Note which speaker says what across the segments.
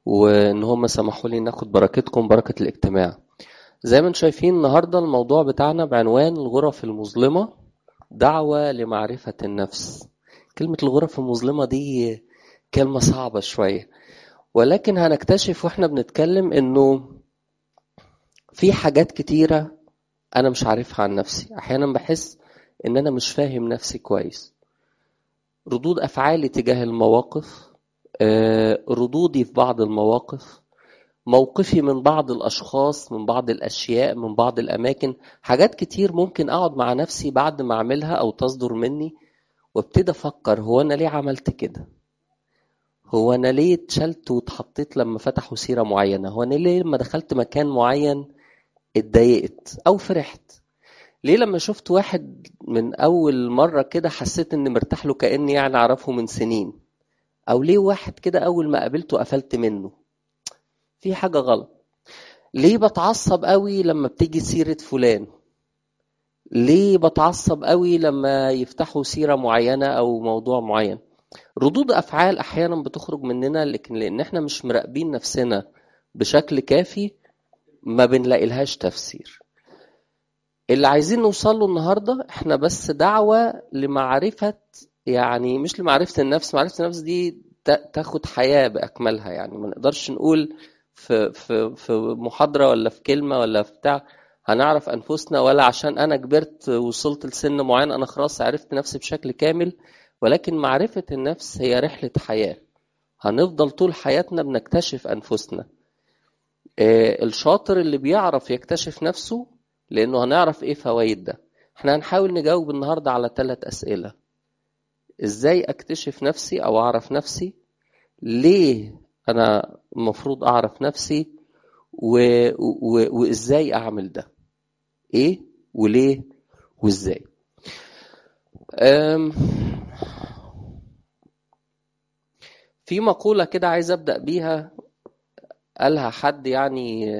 Speaker 1: وان هم سمحوا لي ناخد بركتكم بركة الاجتماع زي ما انتم شايفين النهاردة الموضوع بتاعنا بعنوان الغرف المظلمة دعوة لمعرفة النفس كلمة الغرف المظلمة دي كلمة صعبة شوية ولكن هنكتشف واحنا بنتكلم انه في حاجات كتيرة انا مش عارفها عن نفسي احيانا بحس ان انا مش فاهم نفسي كويس ردود افعالي تجاه المواقف آه، ردودي في بعض المواقف موقفي من بعض الاشخاص من بعض الاشياء من بعض الاماكن حاجات كتير ممكن اقعد مع نفسي بعد ما اعملها او تصدر مني وابتدي افكر هو انا ليه عملت كده هو انا ليه اتشلت واتحطيت لما فتحوا سيره معينه هو انا ليه لما دخلت مكان معين اتضايقت او فرحت ليه لما شفت واحد من اول مره كده حسيت اني مرتاح له كاني يعني اعرفه من سنين او ليه واحد كده اول ما قابلته قفلت منه في حاجه غلط ليه بتعصب قوي لما بتيجي سيره فلان ليه بتعصب قوي لما يفتحوا سيره معينه او موضوع معين ردود افعال احيانا بتخرج مننا لكن لان احنا مش مراقبين نفسنا بشكل كافي ما بنلاقي لهاش تفسير اللي عايزين نوصل له النهارده احنا بس دعوه لمعرفه يعني مش لمعرفه النفس معرفه النفس دي تا- تاخد حياه باكملها يعني ما نقدرش نقول في في في محاضره ولا في كلمه ولا في بتاع هنعرف انفسنا ولا عشان انا كبرت وصلت لسن معين انا خلاص عرفت نفسي بشكل كامل ولكن معرفه النفس هي رحله حياه هنفضل طول حياتنا بنكتشف انفسنا آه، الشاطر اللي بيعرف يكتشف نفسه لانه هنعرف ايه فوائد ده احنا هنحاول نجاوب النهارده على ثلاث اسئله ازاي اكتشف نفسي او اعرف نفسي ليه انا المفروض اعرف نفسي و... و... وازاي اعمل ده ايه وليه وازاي أم... في مقولة كده عايز ابدأ بيها قالها حد يعني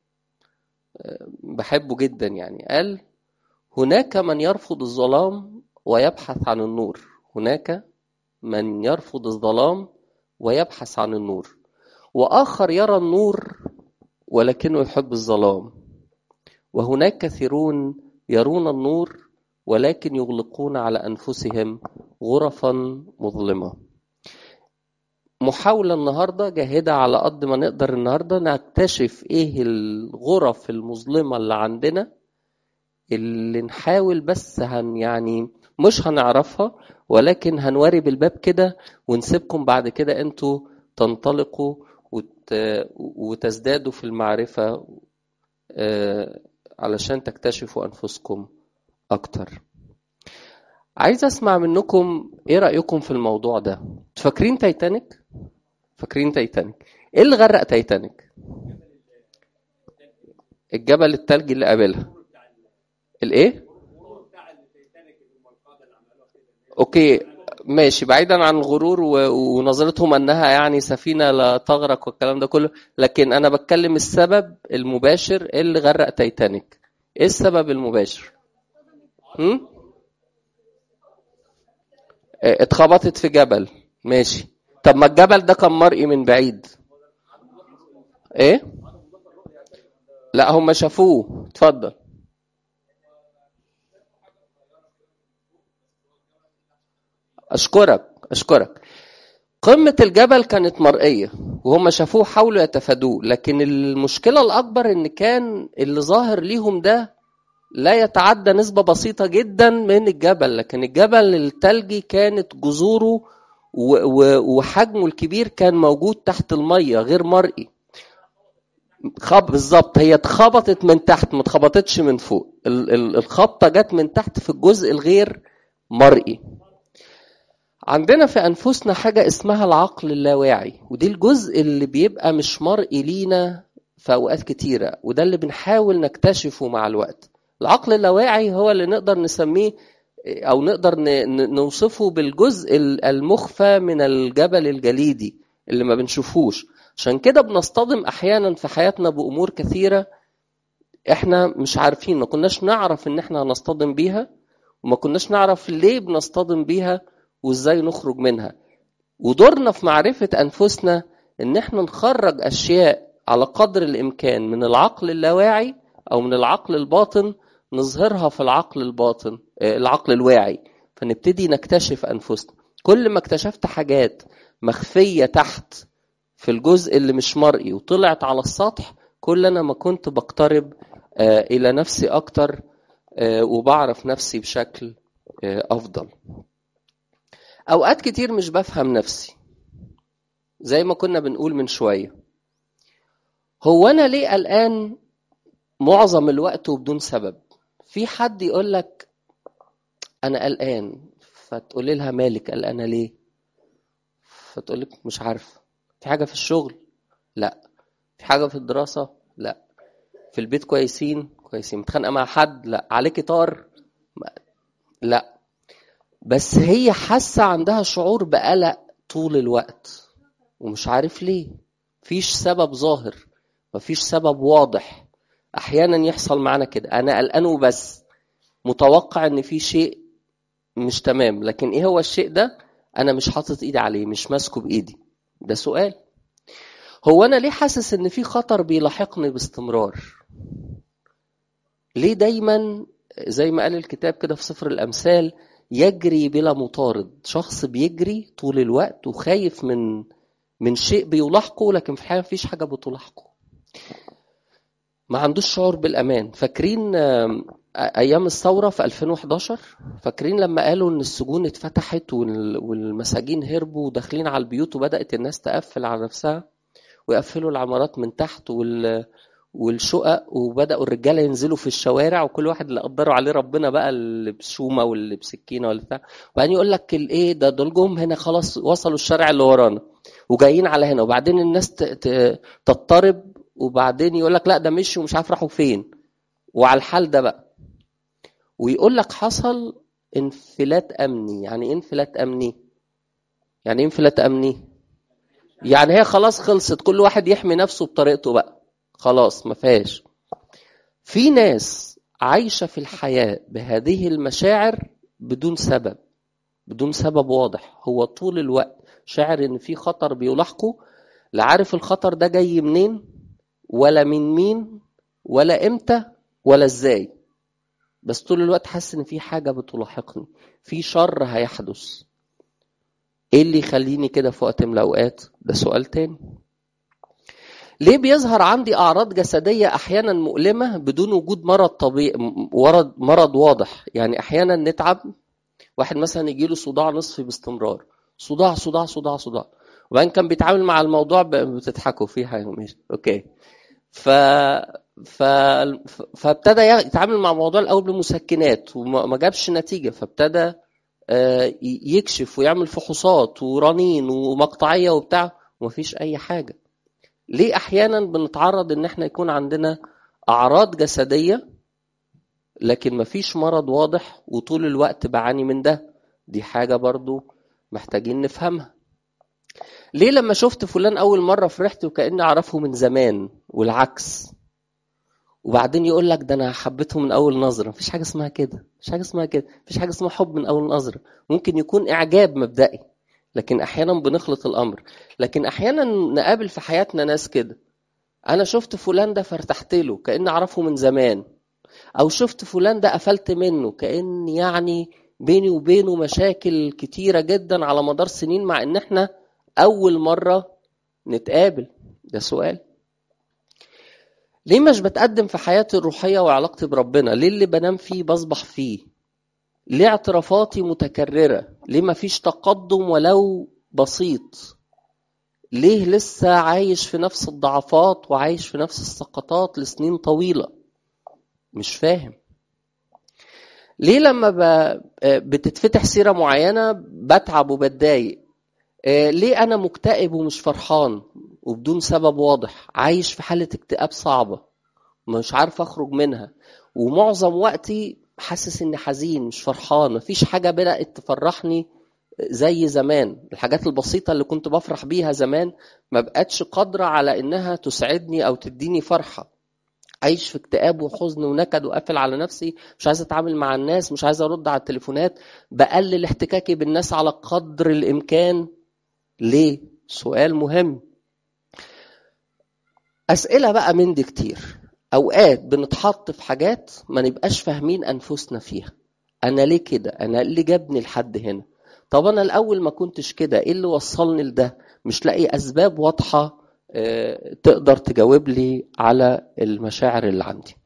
Speaker 1: بحبه جدا يعني قال هناك من يرفض الظلام ويبحث عن النور هناك من يرفض الظلام ويبحث عن النور وآخر يرى النور ولكنه يحب الظلام وهناك كثيرون يرون النور ولكن يغلقون على أنفسهم غرفا مظلمة محاولة النهاردة جاهدة على قد ما نقدر النهاردة نكتشف ايه الغرف المظلمة اللي عندنا اللي نحاول بس هن يعني مش هنعرفها ولكن هنوري بالباب كده ونسيبكم بعد كده انتوا تنطلقوا وت... وتزدادوا في المعرفة آه، علشان تكتشفوا أنفسكم أكتر عايز أسمع منكم إيه رأيكم في الموضوع ده فاكرين تايتانيك؟ فاكرين تايتانيك إيه اللي غرق تايتانيك؟ الجبل التلجي اللي قابلها الإيه؟ اوكي ماشي بعيدا عن الغرور و- ونظرتهم انها يعني سفينه لا تغرق والكلام ده كله لكن انا بتكلم السبب المباشر إيه اللي غرق تايتانيك ايه السبب المباشر هم؟ إيه، اتخبطت في جبل ماشي طب ما الجبل ده كان مرئي من بعيد ايه لا هم شافوه اتفضل اشكرك اشكرك قمة الجبل كانت مرئية وهم شافوه حاولوا يتفادوه لكن المشكلة الأكبر إن كان اللي ظاهر ليهم ده لا يتعدى نسبة بسيطة جدا من الجبل لكن الجبل التلجي كانت جذوره و- و- وحجمه الكبير كان موجود تحت المية غير مرئي خب بالظبط هي اتخبطت من تحت ما اتخبطتش من فوق ال- ال- الخبطة جت من تحت في الجزء الغير مرئي عندنا في أنفسنا حاجة اسمها العقل اللاواعي ودي الجزء اللي بيبقى مش مرئي لينا في أوقات كتيرة وده اللي بنحاول نكتشفه مع الوقت العقل اللاواعي هو اللي نقدر نسميه أو نقدر ن- ن- نوصفه بالجزء ال- المخفى من الجبل الجليدي اللي ما بنشوفوش عشان كده بنصطدم أحيانا في حياتنا بأمور كثيرة احنا مش عارفين ما كناش نعرف ان احنا هنصطدم بيها وما كناش نعرف ليه بنصطدم بيها وازاي نخرج منها ودورنا في معرفة أنفسنا ان احنا نخرج اشياء على قدر الامكان من العقل اللاواعي او من العقل الباطن نظهرها في العقل الباطن آه، العقل الواعي فنبتدي نكتشف انفسنا كل ما اكتشفت حاجات مخفيه تحت في الجزء اللي مش مرئي وطلعت على السطح كل انا ما كنت بقترب آه، الى نفسي اكتر آه، وبعرف نفسي بشكل آه، افضل اوقات كتير مش بفهم نفسي زي ما كنا بنقول من شويه هو انا ليه قلقان معظم الوقت وبدون سبب في حد يقول لك انا قلقان فتقولي لها مالك قلقانه ليه فتقول لك مش عارفه في حاجه في الشغل لا في حاجه في الدراسه لا في البيت كويسين كويسين متخانقه مع حد لا عليكي طار لا بس هي حاسه عندها شعور بقلق طول الوقت ومش عارف ليه مفيش سبب ظاهر مفيش سبب واضح احيانا يحصل معانا كده انا قلقان وبس متوقع ان في شيء مش تمام لكن ايه هو الشيء ده انا مش حاطط ايدي عليه مش ماسكه بايدي ده سؤال هو انا ليه حاسس ان في خطر بيلاحقني باستمرار ليه دايما زي ما قال الكتاب كده في سفر الامثال يجري بلا مطارد شخص بيجري طول الوقت وخايف من من شيء بيلاحقه لكن في الحقيقه مفيش حاجه بتلاحقه ما عندوش شعور بالامان فاكرين ايام الثوره في 2011 فاكرين لما قالوا ان السجون اتفتحت والمساجين هربوا وداخلين على البيوت وبدات الناس تقفل على نفسها ويقفلوا العمارات من تحت وال والشقق وبداوا الرجاله ينزلوا في الشوارع وكل واحد اللي قدروا عليه ربنا بقى اللي بشومه واللي بسكينه ولا بتاع وبعدين يقول لك الايه ده دول جم هنا خلاص وصلوا الشارع اللي ورانا وجايين على هنا وبعدين الناس تضطرب وبعدين يقول لك لا ده مشوا ومش عارف راحوا فين وعلى الحال ده بقى ويقول لك حصل انفلات امني يعني ايه انفلات امني يعني ايه انفلات امني يعني هي خلاص خلصت كل واحد يحمي نفسه بطريقته بقى خلاص ما فيهاش في ناس عايشة في الحياة بهذه المشاعر بدون سبب بدون سبب واضح هو طول الوقت شاعر ان في خطر بيلاحقه لا عارف الخطر ده جاي منين ولا من مين ولا امتى ولا ازاي بس طول الوقت حاسس ان في حاجه بتلاحقني في شر هيحدث ايه اللي يخليني كده في وقت من الاوقات ده سؤال تاني ليه بيظهر عندي اعراض جسديه احيانا مؤلمه بدون وجود مرض طبيعي مرض مرض واضح يعني احيانا نتعب واحد مثلا يجي له صداع نصفي باستمرار صداع صداع صداع صداع وبعدين كان بيتعامل مع الموضوع بتضحكوا فيها ماشي اوكي ف ف... فابتدى يتعامل مع الموضوع الاول بمسكنات وما جابش نتيجه فابتدى يكشف ويعمل فحوصات ورنين ومقطعيه وبتاع ومفيش اي حاجه ليه احيانا بنتعرض ان احنا يكون عندنا اعراض جسديه لكن مفيش مرض واضح وطول الوقت بعاني من ده دي حاجه برضو محتاجين نفهمها ليه لما شفت فلان اول مره فرحت وكاني اعرفه من زمان والعكس وبعدين يقول لك ده انا حبيته من اول نظره مفيش حاجه اسمها كده مفيش حاجه اسمها كده مفيش حاجه اسمها حب من اول نظره ممكن يكون اعجاب مبدئي لكن احيانا بنخلط الامر لكن احيانا نقابل في حياتنا ناس كده انا شفت فلان ده فارتحت له كاني اعرفه من زمان او شفت فلان ده قفلت منه كان يعني بيني وبينه مشاكل كتيره جدا على مدار سنين مع ان احنا اول مره نتقابل ده سؤال ليه مش بتقدم في حياتي الروحيه وعلاقتي بربنا ليه اللي بنام فيه بصبح فيه ليه اعترافاتي متكرره ليه ما فيش تقدم ولو بسيط ليه لسه عايش في نفس الضعفات وعايش في نفس السقطات لسنين طويله مش فاهم ليه لما بتتفتح سيره معينه بتعب وبتضايق ليه انا مكتئب ومش فرحان وبدون سبب واضح عايش في حاله اكتئاب صعبه مش عارف اخرج منها ومعظم وقتي حاسس اني حزين مش فرحان مفيش حاجه بدات تفرحني زي زمان الحاجات البسيطه اللي كنت بفرح بيها زمان ما بقتش قادره على انها تسعدني او تديني فرحه عايش في اكتئاب وحزن ونكد وقافل على نفسي مش عايز اتعامل مع الناس مش عايز ارد على التليفونات بقلل احتكاكي بالناس على قدر الامكان ليه سؤال مهم أسئلة بقى من دي كتير أوقات بنتحط في حاجات ما نبقاش فاهمين أنفسنا فيها أنا ليه كده أنا اللي جابني لحد هنا طب أنا الأول ما كنتش كده إيه اللي وصلني لده مش لاقي أسباب واضحة آه، تقدر تجاوب لي على المشاعر اللي عندي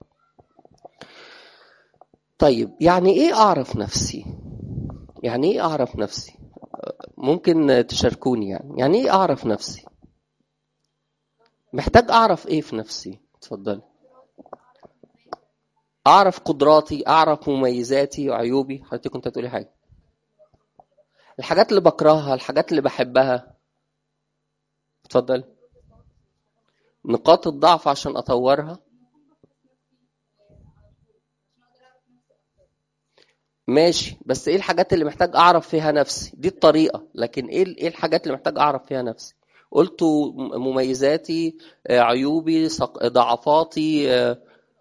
Speaker 1: طيب يعني ايه اعرف نفسي يعني ايه اعرف نفسي ممكن تشاركوني يعني يعني ايه اعرف نفسي محتاج اعرف ايه في نفسي اتفضلي اعرف قدراتي اعرف مميزاتي وعيوبي حضرتك كنت هتقولي حاجه الحاجات اللي بكرهها الحاجات اللي بحبها اتفضل نقاط الضعف عشان اطورها ماشي بس ايه الحاجات اللي محتاج اعرف فيها نفسي دي الطريقه لكن ايه ايه الحاجات اللي محتاج اعرف فيها نفسي قلتوا مميزاتي آه، عيوبي صق- ضعفاتي آه،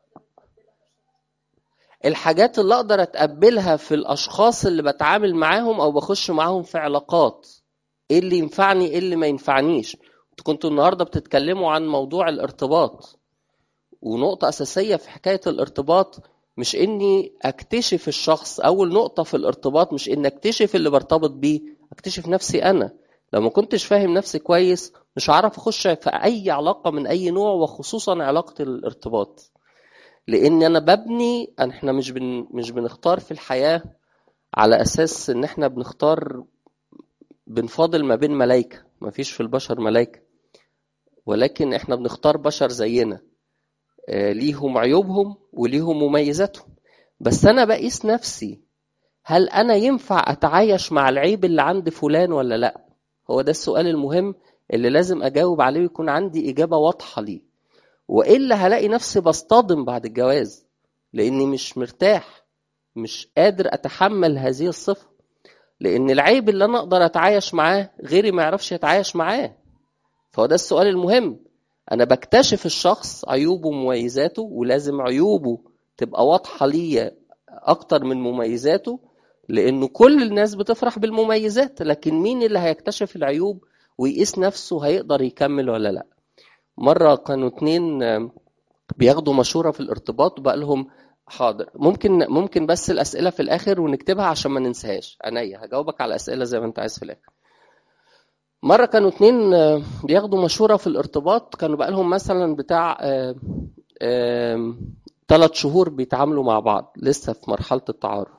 Speaker 1: الحاجات اللي اقدر اتقبلها في الاشخاص اللي بتعامل معاهم او بخش معاهم في علاقات ايه اللي ينفعني ايه اللي ما ينفعنيش كنتوا النهارده بتتكلموا عن موضوع الارتباط ونقطة أساسية في حكاية الارتباط مش إني أكتشف الشخص أول نقطة في الارتباط مش إني أكتشف اللي برتبط بيه أكتشف نفسي أنا لو ما كنتش فاهم نفسي كويس مش هعرف أخش في أي علاقة من أي نوع وخصوصا علاقة الارتباط لأن أنا ببني إحنا مش بن مش بنختار في الحياة على أساس إن إحنا بنختار بنفاضل ما بين ملايكة مفيش في البشر ملايكة ولكن إحنا بنختار بشر زينا آه، ليهم عيوبهم وليهم مميزاتهم بس انا بقيس نفسي هل انا ينفع اتعايش مع العيب اللي عند فلان ولا لا هو ده السؤال المهم اللي لازم اجاوب عليه ويكون عندي اجابه واضحه ليه والا هلاقي نفسي بصطدم بعد الجواز لاني مش مرتاح مش قادر اتحمل هذه الصفه لان العيب اللي انا اقدر اتعايش معاه غيري ما يعرفش يتعايش معاه فهو ده السؤال المهم انا بكتشف الشخص عيوبه ومميزاته ولازم عيوبه تبقى واضحه ليا اكتر من مميزاته لانه كل الناس بتفرح بالمميزات لكن مين اللي هيكتشف العيوب ويقيس نفسه هيقدر يكمل ولا لا مره كانوا اتنين آم، بياخدوا مشوره في الارتباط وبقى لهم حاضر ممكن ممكن بس الاسئله في الاخر ونكتبها عشان ما ننساهاش عينيا هجاوبك على الاسئله زي ما انت عايز في الاخر مرة كانوا اتنين آه، بياخدوا مشورة في الارتباط كانوا بقالهم مثلا بتاع ثلاث شهور بيتعاملوا مع بعض لسه في مرحلة التعارف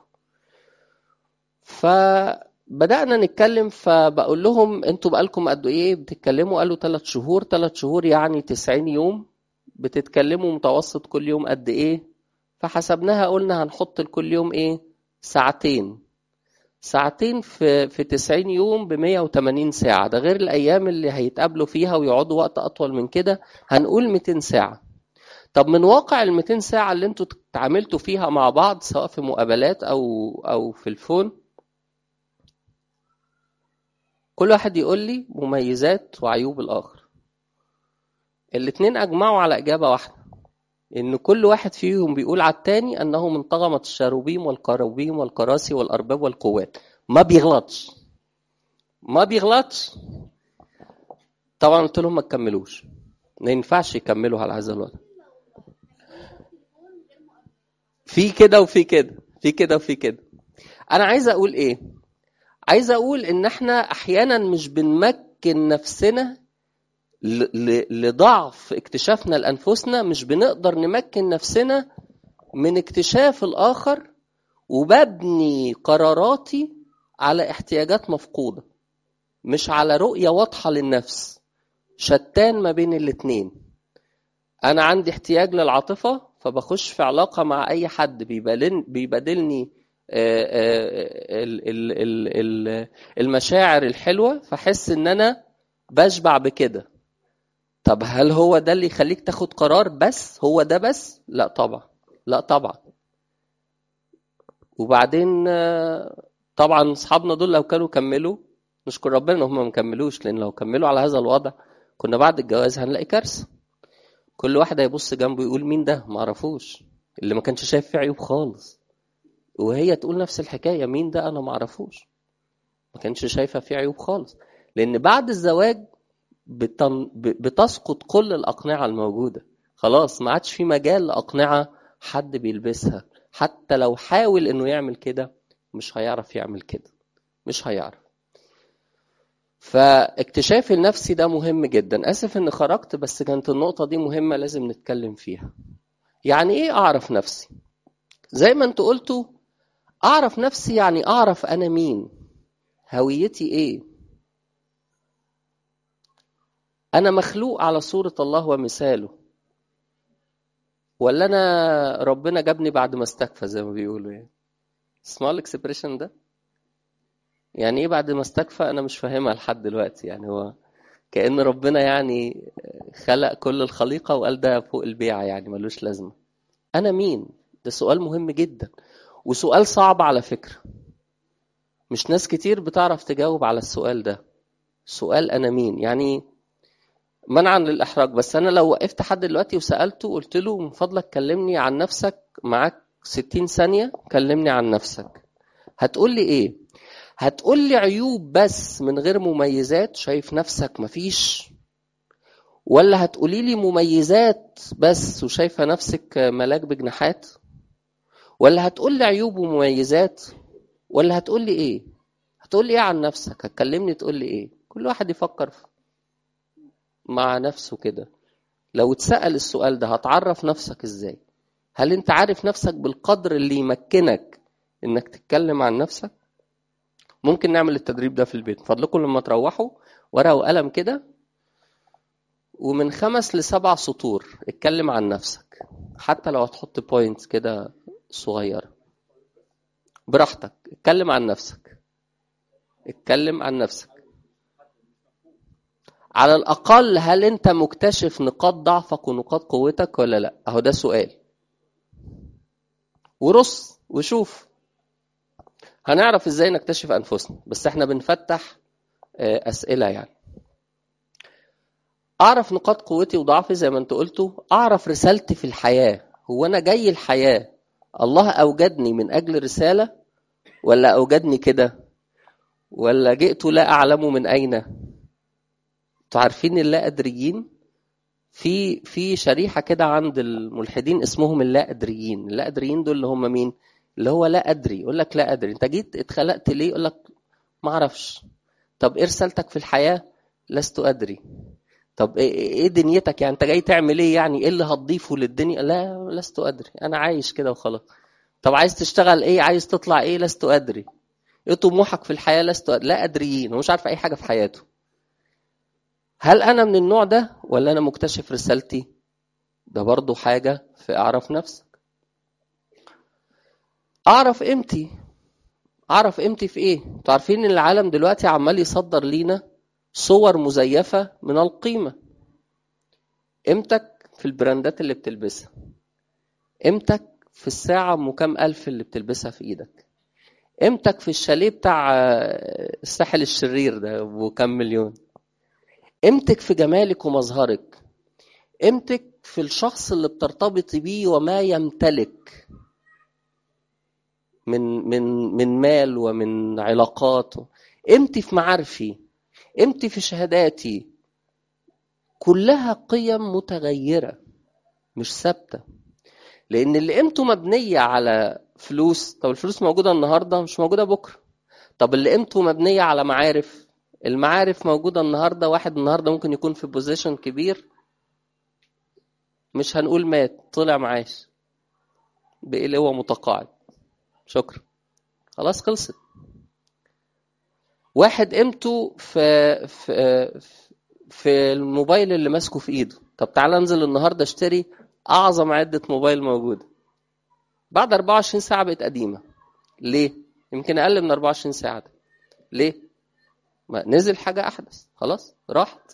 Speaker 1: فبدأنا نتكلم فبقول لهم انتوا بقالكم قد ايه بتتكلموا قالوا ثلاث شهور ثلاث شهور يعني 90 يوم بتتكلموا متوسط كل يوم قد ايه فحسبناها قلنا هنحط لكل يوم ايه ساعتين ساعتين في في 90 يوم ب 180 ساعة ده غير الأيام اللي هيتقابلوا فيها ويقعدوا وقت أطول من كده هنقول 200 ساعة طب من واقع ال 200 ساعة اللي انتوا اتعاملتوا فيها مع بعض سواء في مقابلات أو أو في الفون كل واحد يقول لي مميزات وعيوب الآخر الاتنين أجمعوا على إجابة واحدة إن كل واحد فيهم بيقول على التاني أنه من طغمة الشاروبيم والكروبيم والكراسي والأرباب والقوات ما بيغلطش ما بيغلطش طبعا قلت لهم ما تكملوش ما ينفعش يكملوا على هذا الوضع في كده وفي كده في كده وفي كده انا عايز اقول ايه عايز اقول ان احنا احيانا مش بنمكن نفسنا ل- ل- لضعف اكتشافنا لانفسنا مش بنقدر نمكن نفسنا من اكتشاف الاخر وببني قراراتي على احتياجات مفقوده مش على رؤيه واضحه للنفس شتان ما بين الاتنين انا عندي احتياج للعاطفه فبخش في علاقه مع اي حد بيبادلني بيبادلني آه، آه، ال- ال- ال- ال- المشاعر الحلوه فاحس ان انا بشبع بكده طب هل هو ده اللي يخليك تاخد قرار بس هو ده بس لا طبعا لا طبعا وبعدين آه، طبعا اصحابنا دول لو كانوا كملوا نشكر ربنا ان هم ما كملوش لان لو كملوا على هذا الوضع كنا بعد الجواز هنلاقي كارثه كل واحد هيبص جنبه يقول مين ده ما اعرفوش اللي ما كانش شايف فيه عيوب خالص وهي تقول نفس الحكايه مين ده انا ما اعرفوش ما كانش شايفه فيه عيوب خالص لان بعد الزواج بتن... ب- بتسقط كل الأقنعة الموجودة خلاص ما عادش في مجال لأقنعة حد بيلبسها حتى لو حاول إنه يعمل كده مش هيعرف يعمل كده مش هيعرف فاكتشاف النفسي ده مهم جدا اسف ان خرجت بس كانت النقطه دي مهمه لازم نتكلم فيها يعني ايه اعرف نفسي زي ما انتوا قلتوا اعرف نفسي يعني اعرف انا مين هويتي ايه انا مخلوق على صوره الله ومثاله ولا انا ربنا جابني بعد ما استكفى زي ما بيقولوا يعني اسمعوا الاكسبريشن ده يعني ايه بعد ما استكفى انا مش فاهمها لحد دلوقتي يعني هو كأن ربنا يعني خلق كل الخليقة وقال ده فوق البيعة يعني ملوش لازمة أنا مين؟ ده سؤال مهم جدا وسؤال صعب على فكرة مش ناس كتير بتعرف تجاوب على السؤال ده سؤال أنا مين؟ يعني منعا للإحراج بس أنا لو وقفت حد دلوقتي وسألته قلت له من فضلك كلمني عن نفسك معاك 60 ثانية كلمني عن نفسك هتقول لي إيه؟ هتقول لي عيوب بس من غير مميزات شايف نفسك مفيش ولا هتقولي لي مميزات بس وشايفة نفسك ملاك بجناحات ولا هتقول لي عيوب ومميزات ولا هتقول لي ايه هتقول لي ايه عن نفسك هتكلمني تقول لي ايه كل واحد يفكر في- مع نفسه كده لو اتسأل السؤال ده هتعرف نفسك ازاي هل انت عارف نفسك بالقدر اللي يمكنك انك تتكلم عن نفسك ممكن نعمل التدريب ده في البيت من فضلكم لما تروحوا ورقة وقلم كده ومن خمس لسبع سطور اتكلم عن نفسك حتى لو هتحط بوينت كده صغيرة براحتك اتكلم عن نفسك اتكلم عن نفسك على الأقل هل أنت مكتشف نقاط ضعفك ونقاط قوتك ولا لأ؟ أهو ده سؤال. ورص وشوف. هنعرف إزاي نكتشف أنفسنا، بس إحنا بنفتح آه، أسئلة يعني. أعرف نقاط قوتي وضعفي زي ما أنت قلتوا، أعرف رسالتي في الحياة، هو أنا جاي الحياة الله أوجدني من أجل رسالة ولا أوجدني كده؟ ولا جئت لا أعلم من أين؟ انتوا عارفين اللا ادريين في في شريحه كده عند الملحدين اسمهم اللا ادريين اللا ادريين دول اللي هم مين اللي هو لا ادري يقول لك لا ادري انت جيت اتخلقت ليه يقول لك ما اعرفش طب ايه رسالتك في الحياه لست ادري طب ايه ايه دنيتك يعني انت جاي تعمل ايه يعني ايه اللي هتضيفه للدنيا لا لست ادري انا عايش كده وخلاص طب عايز تشتغل ايه عايز تطلع ايه لست ادري ايه طموحك في الحياه لست أدري. لا ادريين هو مش عارف اي حاجه في حياته هل انا من النوع ده ولا انا مكتشف رسالتي ده برضو حاجة في اعرف نفسك اعرف قيمتي اعرف قيمتي في ايه انتوا عارفين ان العالم دلوقتي عمال يصدر لينا صور مزيفة من القيمة قيمتك في البراندات اللي بتلبسها قيمتك في الساعة ام كام الف اللي بتلبسها في ايدك قيمتك في الشاليه بتاع آه، الساحل الشرير ده وكم مليون قيمتك في جمالك ومظهرك قيمتك في الشخص اللي بترتبطي بيه وما يمتلك من من من مال ومن علاقات قيمتي في معارفي قيمتي في شهاداتي كلها قيم متغيرة مش ثابتة لأن اللي قيمته مبنية على فلوس طب الفلوس موجودة النهاردة مش موجودة بكرة طب اللي قيمته مبنية على معارف المعارف موجودة النهاردة واحد النهاردة ممكن يكون في بوزيشن كبير مش هنقول مات طلع معاش بقي اللي هو متقاعد شكرا خلاص خلصت واحد قيمته في في في الموبايل اللي ماسكه في ايده طب تعالى انزل النهارده اشتري اعظم عدة موبايل موجودة بعد 24 ساعة بقت قديمة ليه؟ يمكن اقل من 24 ساعة ده. ليه؟ ما نزل حاجة أحدث خلاص راحت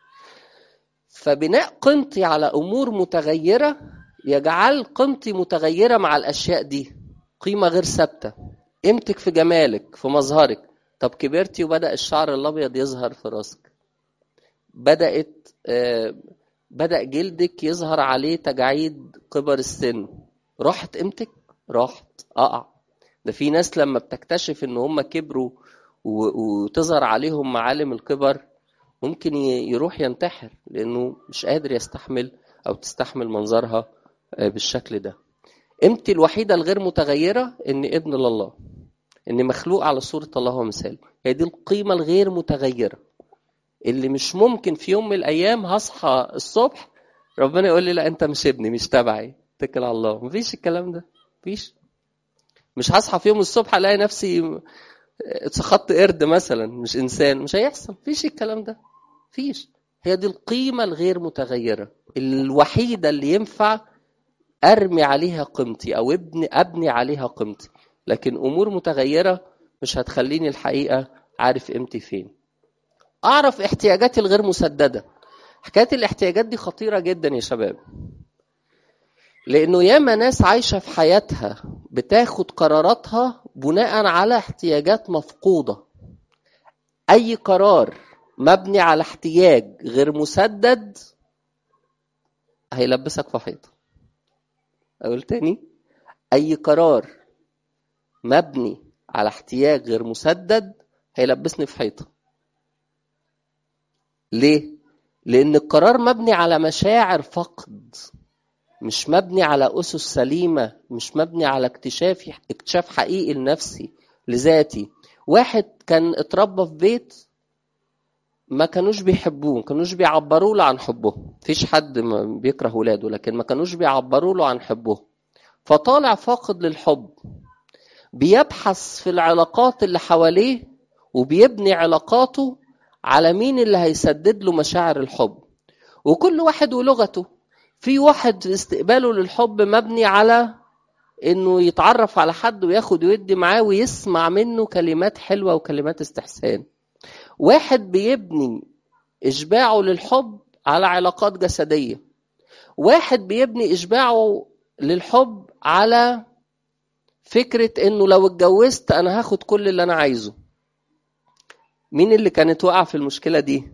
Speaker 1: فبناء قيمتي على أمور متغيرة يجعل قيمتي متغيرة مع الأشياء دي قيمة غير ثابتة قيمتك في جمالك في مظهرك طب كبرتي وبدأ الشعر الأبيض يظهر في راسك بدأت آه، بدأ جلدك يظهر عليه تجاعيد كبر السن راحت قيمتك راحت أقع ده في ناس لما بتكتشف ان هم كبروا و- وتظهر عليهم معالم الكبر ممكن يروح ينتحر لانه مش قادر يستحمل او تستحمل منظرها بالشكل ده قيمتي الوحيده الغير متغيره اني ابن لله اني مخلوق على صوره الله ومثاله هي دي القيمه الغير متغيره اللي مش ممكن في يوم من الايام هصحى الصبح ربنا يقول لي لا انت مش ابني مش تبعي اتكل على الله مفيش الكلام ده مفيش مش هصحى في يوم الصبح الاقي نفسي اتسخطت قرد مثلا مش انسان مش هيحصل مفيش الكلام ده مفيش هي دي القيمه الغير متغيره الوحيده اللي ينفع ارمي عليها قيمتي او ابني ابني عليها قيمتي لكن امور متغيره مش هتخليني الحقيقه عارف قيمتي فين اعرف احتياجاتي الغير مسدده حكايه الاحتياجات دي خطيره جدا يا شباب لانه ياما ناس عايشه في حياتها بتاخد قراراتها بناء على احتياجات مفقوده اي قرار مبني على احتياج غير مسدد هيلبسك في حيطه اقول تاني اي قرار مبني على احتياج غير مسدد هيلبسني في حيطه ليه لان القرار مبني على مشاعر فقد مش مبني على اسس سليمه مش مبني على اكتشاف اكتشاف حقيقي لنفسي لذاتي واحد كان اتربى في بيت ما كانوش بيحبوه ما كانوش بيعبروا له عن حبه مفيش حد بيكره ولاده لكن ما كانوش بيعبروا له عن حبه فطالع فاقد للحب بيبحث في العلاقات اللي حواليه وبيبني علاقاته على مين اللي هيسدد له مشاعر الحب وكل واحد ولغته في واحد استقباله للحب مبني على انه يتعرف على حد وياخد ويدي معاه ويسمع منه كلمات حلوه وكلمات استحسان واحد بيبني اشباعه للحب على علاقات جسديه واحد بيبني اشباعه للحب على فكره انه لو اتجوزت انا هاخد كل اللي انا عايزه مين اللي كانت واقعه في المشكله دي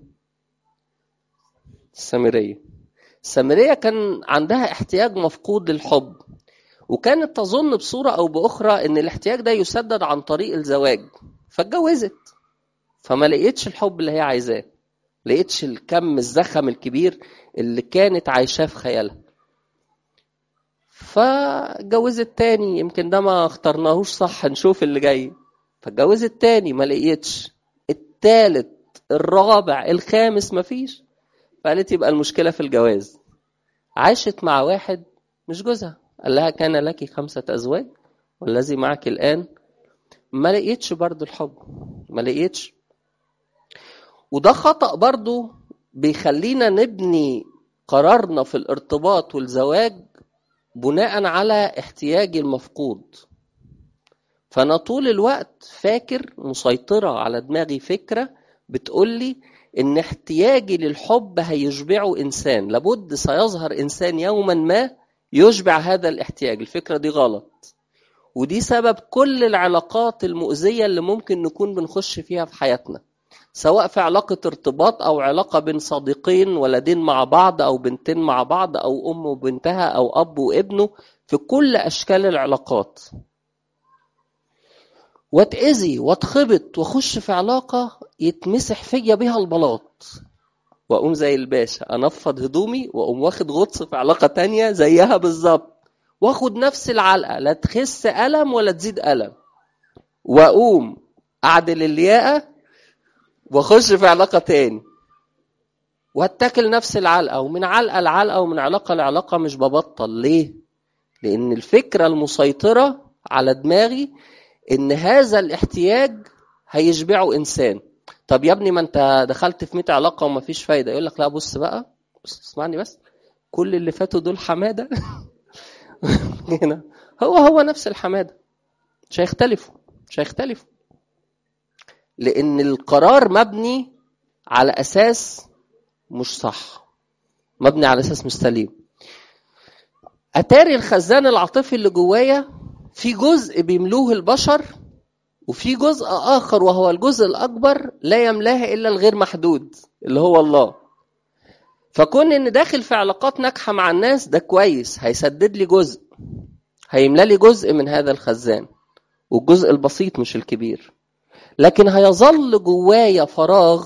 Speaker 1: السامريه السامريه كان عندها احتياج مفقود للحب وكانت تظن بصوره او باخرى ان الاحتياج ده يسدد عن طريق الزواج فاتجوزت فما لقيتش الحب اللي هي عايزاه لقيتش الكم الزخم الكبير اللي كانت عايشاه في خيالها فاتجوزت تاني يمكن ده ما اخترناهوش صح نشوف اللي جاي فاتجوزت تاني ما لقيتش التالت الرابع الخامس مفيش فقالت يبقى المشكله في الجواز عاشت مع واحد مش جوزها قال لها كان لك خمسة أزواج والذي معك الآن ما لقيتش برضو الحب ما لقيتش وده خطأ برضو بيخلينا نبني قرارنا في الارتباط والزواج بناء على احتياجي المفقود فأنا طول الوقت فاكر مسيطرة على دماغي فكرة بتقولي إن احتياجي للحب هيشبعه إنسان لابد سيظهر إنسان يوما ما يشبع هذا الاحتياج الفكرة دي غلط ودي سبب كل العلاقات المؤذية اللي ممكن نكون بنخش فيها في حياتنا سواء في علاقة ارتباط أو علاقة بين صديقين ولدين مع بعض أو بنتين مع بعض أو أم وبنتها أو أب وابنه في كل أشكال العلاقات واتأذي واتخبط واخش في علاقة يتمسح فيا بيها البلاط واقوم زي الباشا انفض هدومي واقوم واخد غطس في علاقة تانية زيها بالظبط واخد نفس العلقة لا تخس ألم ولا تزيد ألم واقوم اعدل الياقة واخش في علاقة تاني واتكل نفس العلقة ومن علقة لعلقة ومن علاقة لعلاقة مش ببطل ليه؟ لأن الفكرة المسيطرة على دماغي إن هذا الاحتياج هيشبعه إنسان طب يا ابني ما أنت دخلت في 100 علاقة ومفيش فايدة يقول لك لا بص بقى بص اسمعني بس كل اللي فاتوا دول حمادة هنا هو هو نفس الحمادة مش هيختلفوا مش هيختلفوا لأن القرار مبني على أساس مش صح مبني على أساس مش سليم أتاري الخزان العاطفي اللي جوايا في جزء بيملوه البشر وفي جزء آخر وهو الجزء الأكبر لا يملاه إلا الغير محدود اللي هو الله فكون إن داخل في علاقات ناجحة مع الناس ده كويس هيسدد لي جزء هيملى لي جزء من هذا الخزان والجزء البسيط مش الكبير لكن هيظل جوايا فراغ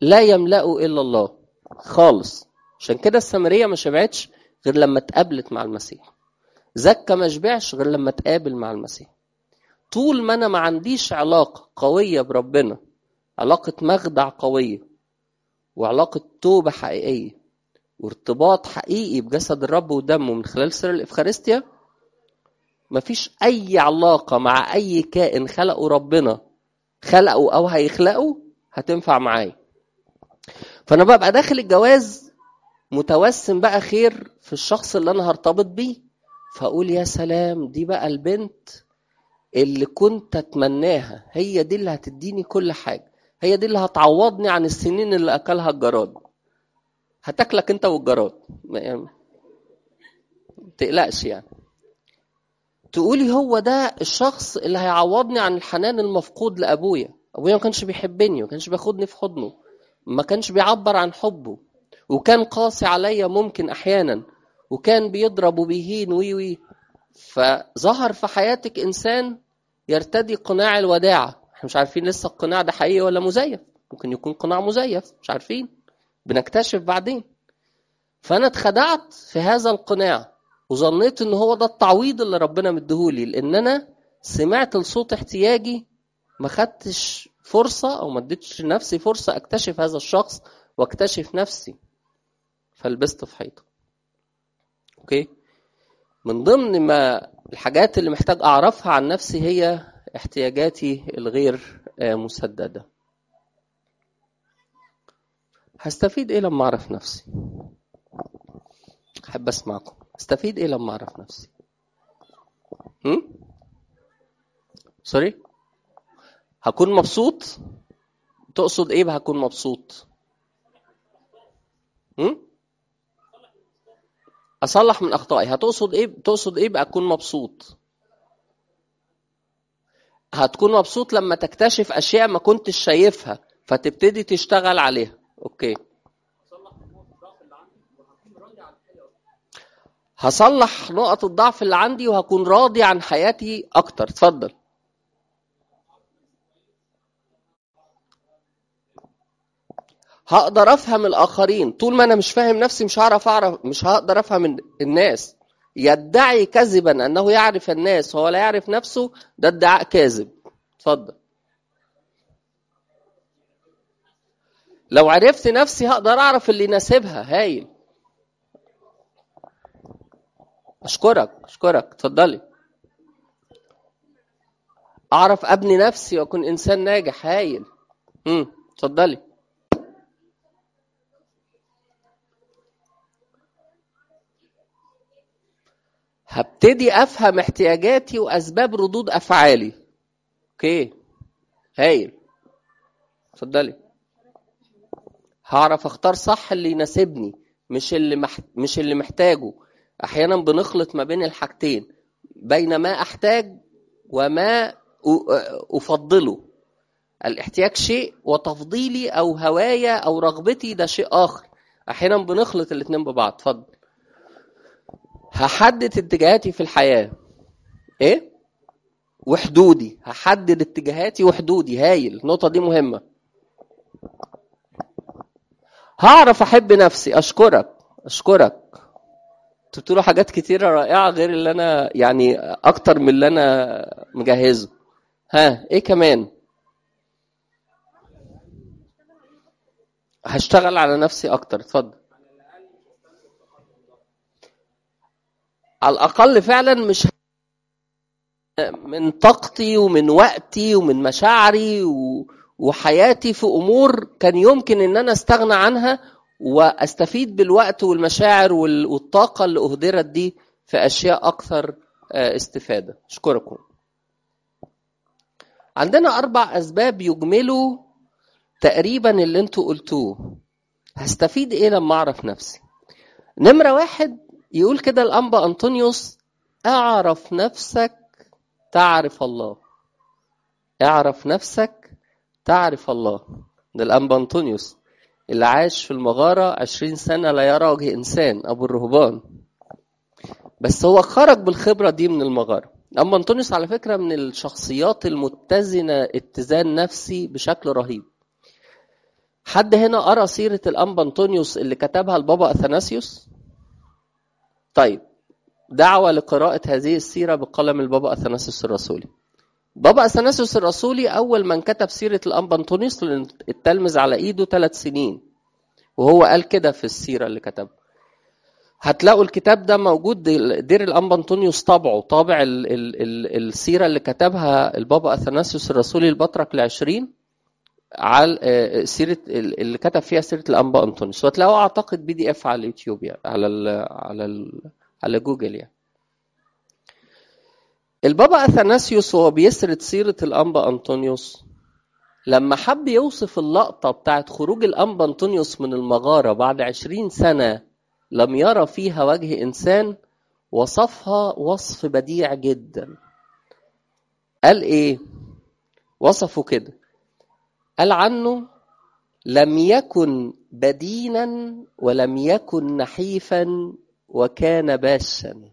Speaker 1: لا يملأه إلا الله خالص عشان كده السامرية ما شبعتش غير لما اتقابلت مع المسيح زكا ما شبعش غير لما اتقابل مع المسيح طول ما انا ما عنديش علاقة قوية بربنا علاقة مخدع قوية وعلاقة توبة حقيقية وارتباط حقيقي بجسد الرب ودمه من خلال سر الإفخارستيا مفيش أي علاقة مع أي كائن خلقه ربنا خلقه أو هيخلقه هتنفع معايا فأنا ببقى داخل الجواز متوسم بقى خير في الشخص اللي أنا هرتبط بيه فأقول يا سلام دي بقى البنت اللي كنت أتمناها هي دي اللي هتديني كل حاجة هي دي اللي هتعوضني عن السنين اللي أكلها الجراد هتاكلك أنت والجراد ما تقلقش يعني تقولي هو ده الشخص اللي هيعوضني عن الحنان المفقود لابويا ابويا ما كانش بيحبني ما كانش بياخدني في حضنه ما كانش بيعبر عن حبه وكان قاسي عليا ممكن احيانا وكان بيضرب وبيهين وي وي فظهر في حياتك انسان يرتدي قناع الوداعه احنا مش عارفين لسه القناع ده حقيقي ولا مزيف ممكن يكون قناع مزيف مش عارفين بنكتشف بعدين فانا اتخدعت في هذا القناع وظنيت ان هو ده التعويض اللي ربنا مديهولي لان انا سمعت لصوت احتياجي ما خدتش فرصه او ما اديتش لنفسي فرصه اكتشف هذا الشخص واكتشف نفسي فلبست في حيطه اوكي من ضمن ما الحاجات اللي محتاج اعرفها عن نفسي هي احتياجاتي الغير مسدده هستفيد ايه لما اعرف نفسي احب اسمعكم استفيد ايه لما اعرف نفسي هم سوري هكون مبسوط تقصد ايه هكون مبسوط هم اصلح من اخطائي هتقصد ايه تقصد ايه بأكون مبسوط هتكون مبسوط لما تكتشف اشياء ما كنتش شايفها فتبتدي تشتغل عليها اوكي هصلح نقط الضعف اللي عندي وهكون راضي عن حياتي اكتر اتفضل هقدر افهم الاخرين طول ما انا مش فاهم نفسي مش هعرف اعرف مش هقدر افهم الناس يدعي كذبا انه يعرف الناس وهو لا يعرف نفسه ده ادعاء كاذب اتفضل لو عرفت نفسي هقدر اعرف اللي يناسبها هايل اشكرك اشكرك اتفضلي اعرف ابني نفسي واكون انسان ناجح هايل امم اتفضلي هبتدي افهم احتياجاتي واسباب ردود افعالي اوكي هايل اتفضلي هعرف اختار صح اللي يناسبني مش اللي مح... مش اللي محتاجه احيانا بنخلط ما بين الحاجتين بين ما احتاج وما افضله الاحتياج شيء وتفضيلي او هوايا او رغبتي ده شيء اخر احيانا بنخلط الاتنين ببعض اتفضل هحدد اتجاهاتي في الحياه ايه وحدودي هحدد اتجاهاتي وحدودي هايل النقطه دي مهمه هعرف احب نفسي اشكرك اشكرك انتوا بتقولوا حاجات كتيره رائعه غير اللي انا يعني اكتر من اللي انا مجهزه ها ايه كمان هشتغل على نفسي اكتر اتفضل على الاقل فعلا مش من طاقتي ومن وقتي ومن مشاعري و... وحياتي في امور كان يمكن ان انا استغنى عنها واستفيد بالوقت والمشاعر والطاقه اللي اهدرت دي في اشياء اكثر استفاده اشكركم عندنا اربع اسباب يجملوا تقريبا اللي انتوا قلتوه هستفيد ايه لما اعرف نفسي نمره واحد يقول كده الانبا انطونيوس اعرف نفسك تعرف الله اعرف نفسك تعرف الله ده الانبا انطونيوس اللي عاش في المغارة عشرين سنة لا يرى وجه إنسان أبو الرهبان بس هو خرج بالخبرة دي من المغارة أما أنطونيوس على فكرة من الشخصيات المتزنة اتزان نفسي بشكل رهيب حد هنا قرا سيرة الأنبا أنطونيوس اللي كتبها البابا أثناسيوس؟ طيب دعوة لقراءة هذه السيرة بقلم البابا أثناسيوس الرسولي. بابا أثناسيوس الرسولي أول من كتب سيرة الأنبا أنطونيوس التلمذ على إيده ثلاث سنين. وهو قال كده في السيرة اللي كتبها. هتلاقوا الكتاب ده موجود دير الأنبا أنطونيوس طبعه طابع ال ال ال السيرة اللي كتبها البابا أثناسيوس الرسولي البطرك العشرين على سيرة اللي كتب فيها سيرة الأنبا أنطونيوس وهتلاقوه أعتقد بي دي إف على اليوتيوب يعني على ال على ال على جوجل يعني البابا أثناسيوس وهو بيسرد سيرة الأنبا أنطونيوس لما حب يوصف اللقطة بتاعت خروج الأنبا أنطونيوس من المغارة بعد عشرين سنة لم يرى فيها وجه إنسان وصفها وصف بديع جدا قال إيه؟ وصفه كده قال عنه لم يكن بدينا ولم يكن نحيفا وكان باشا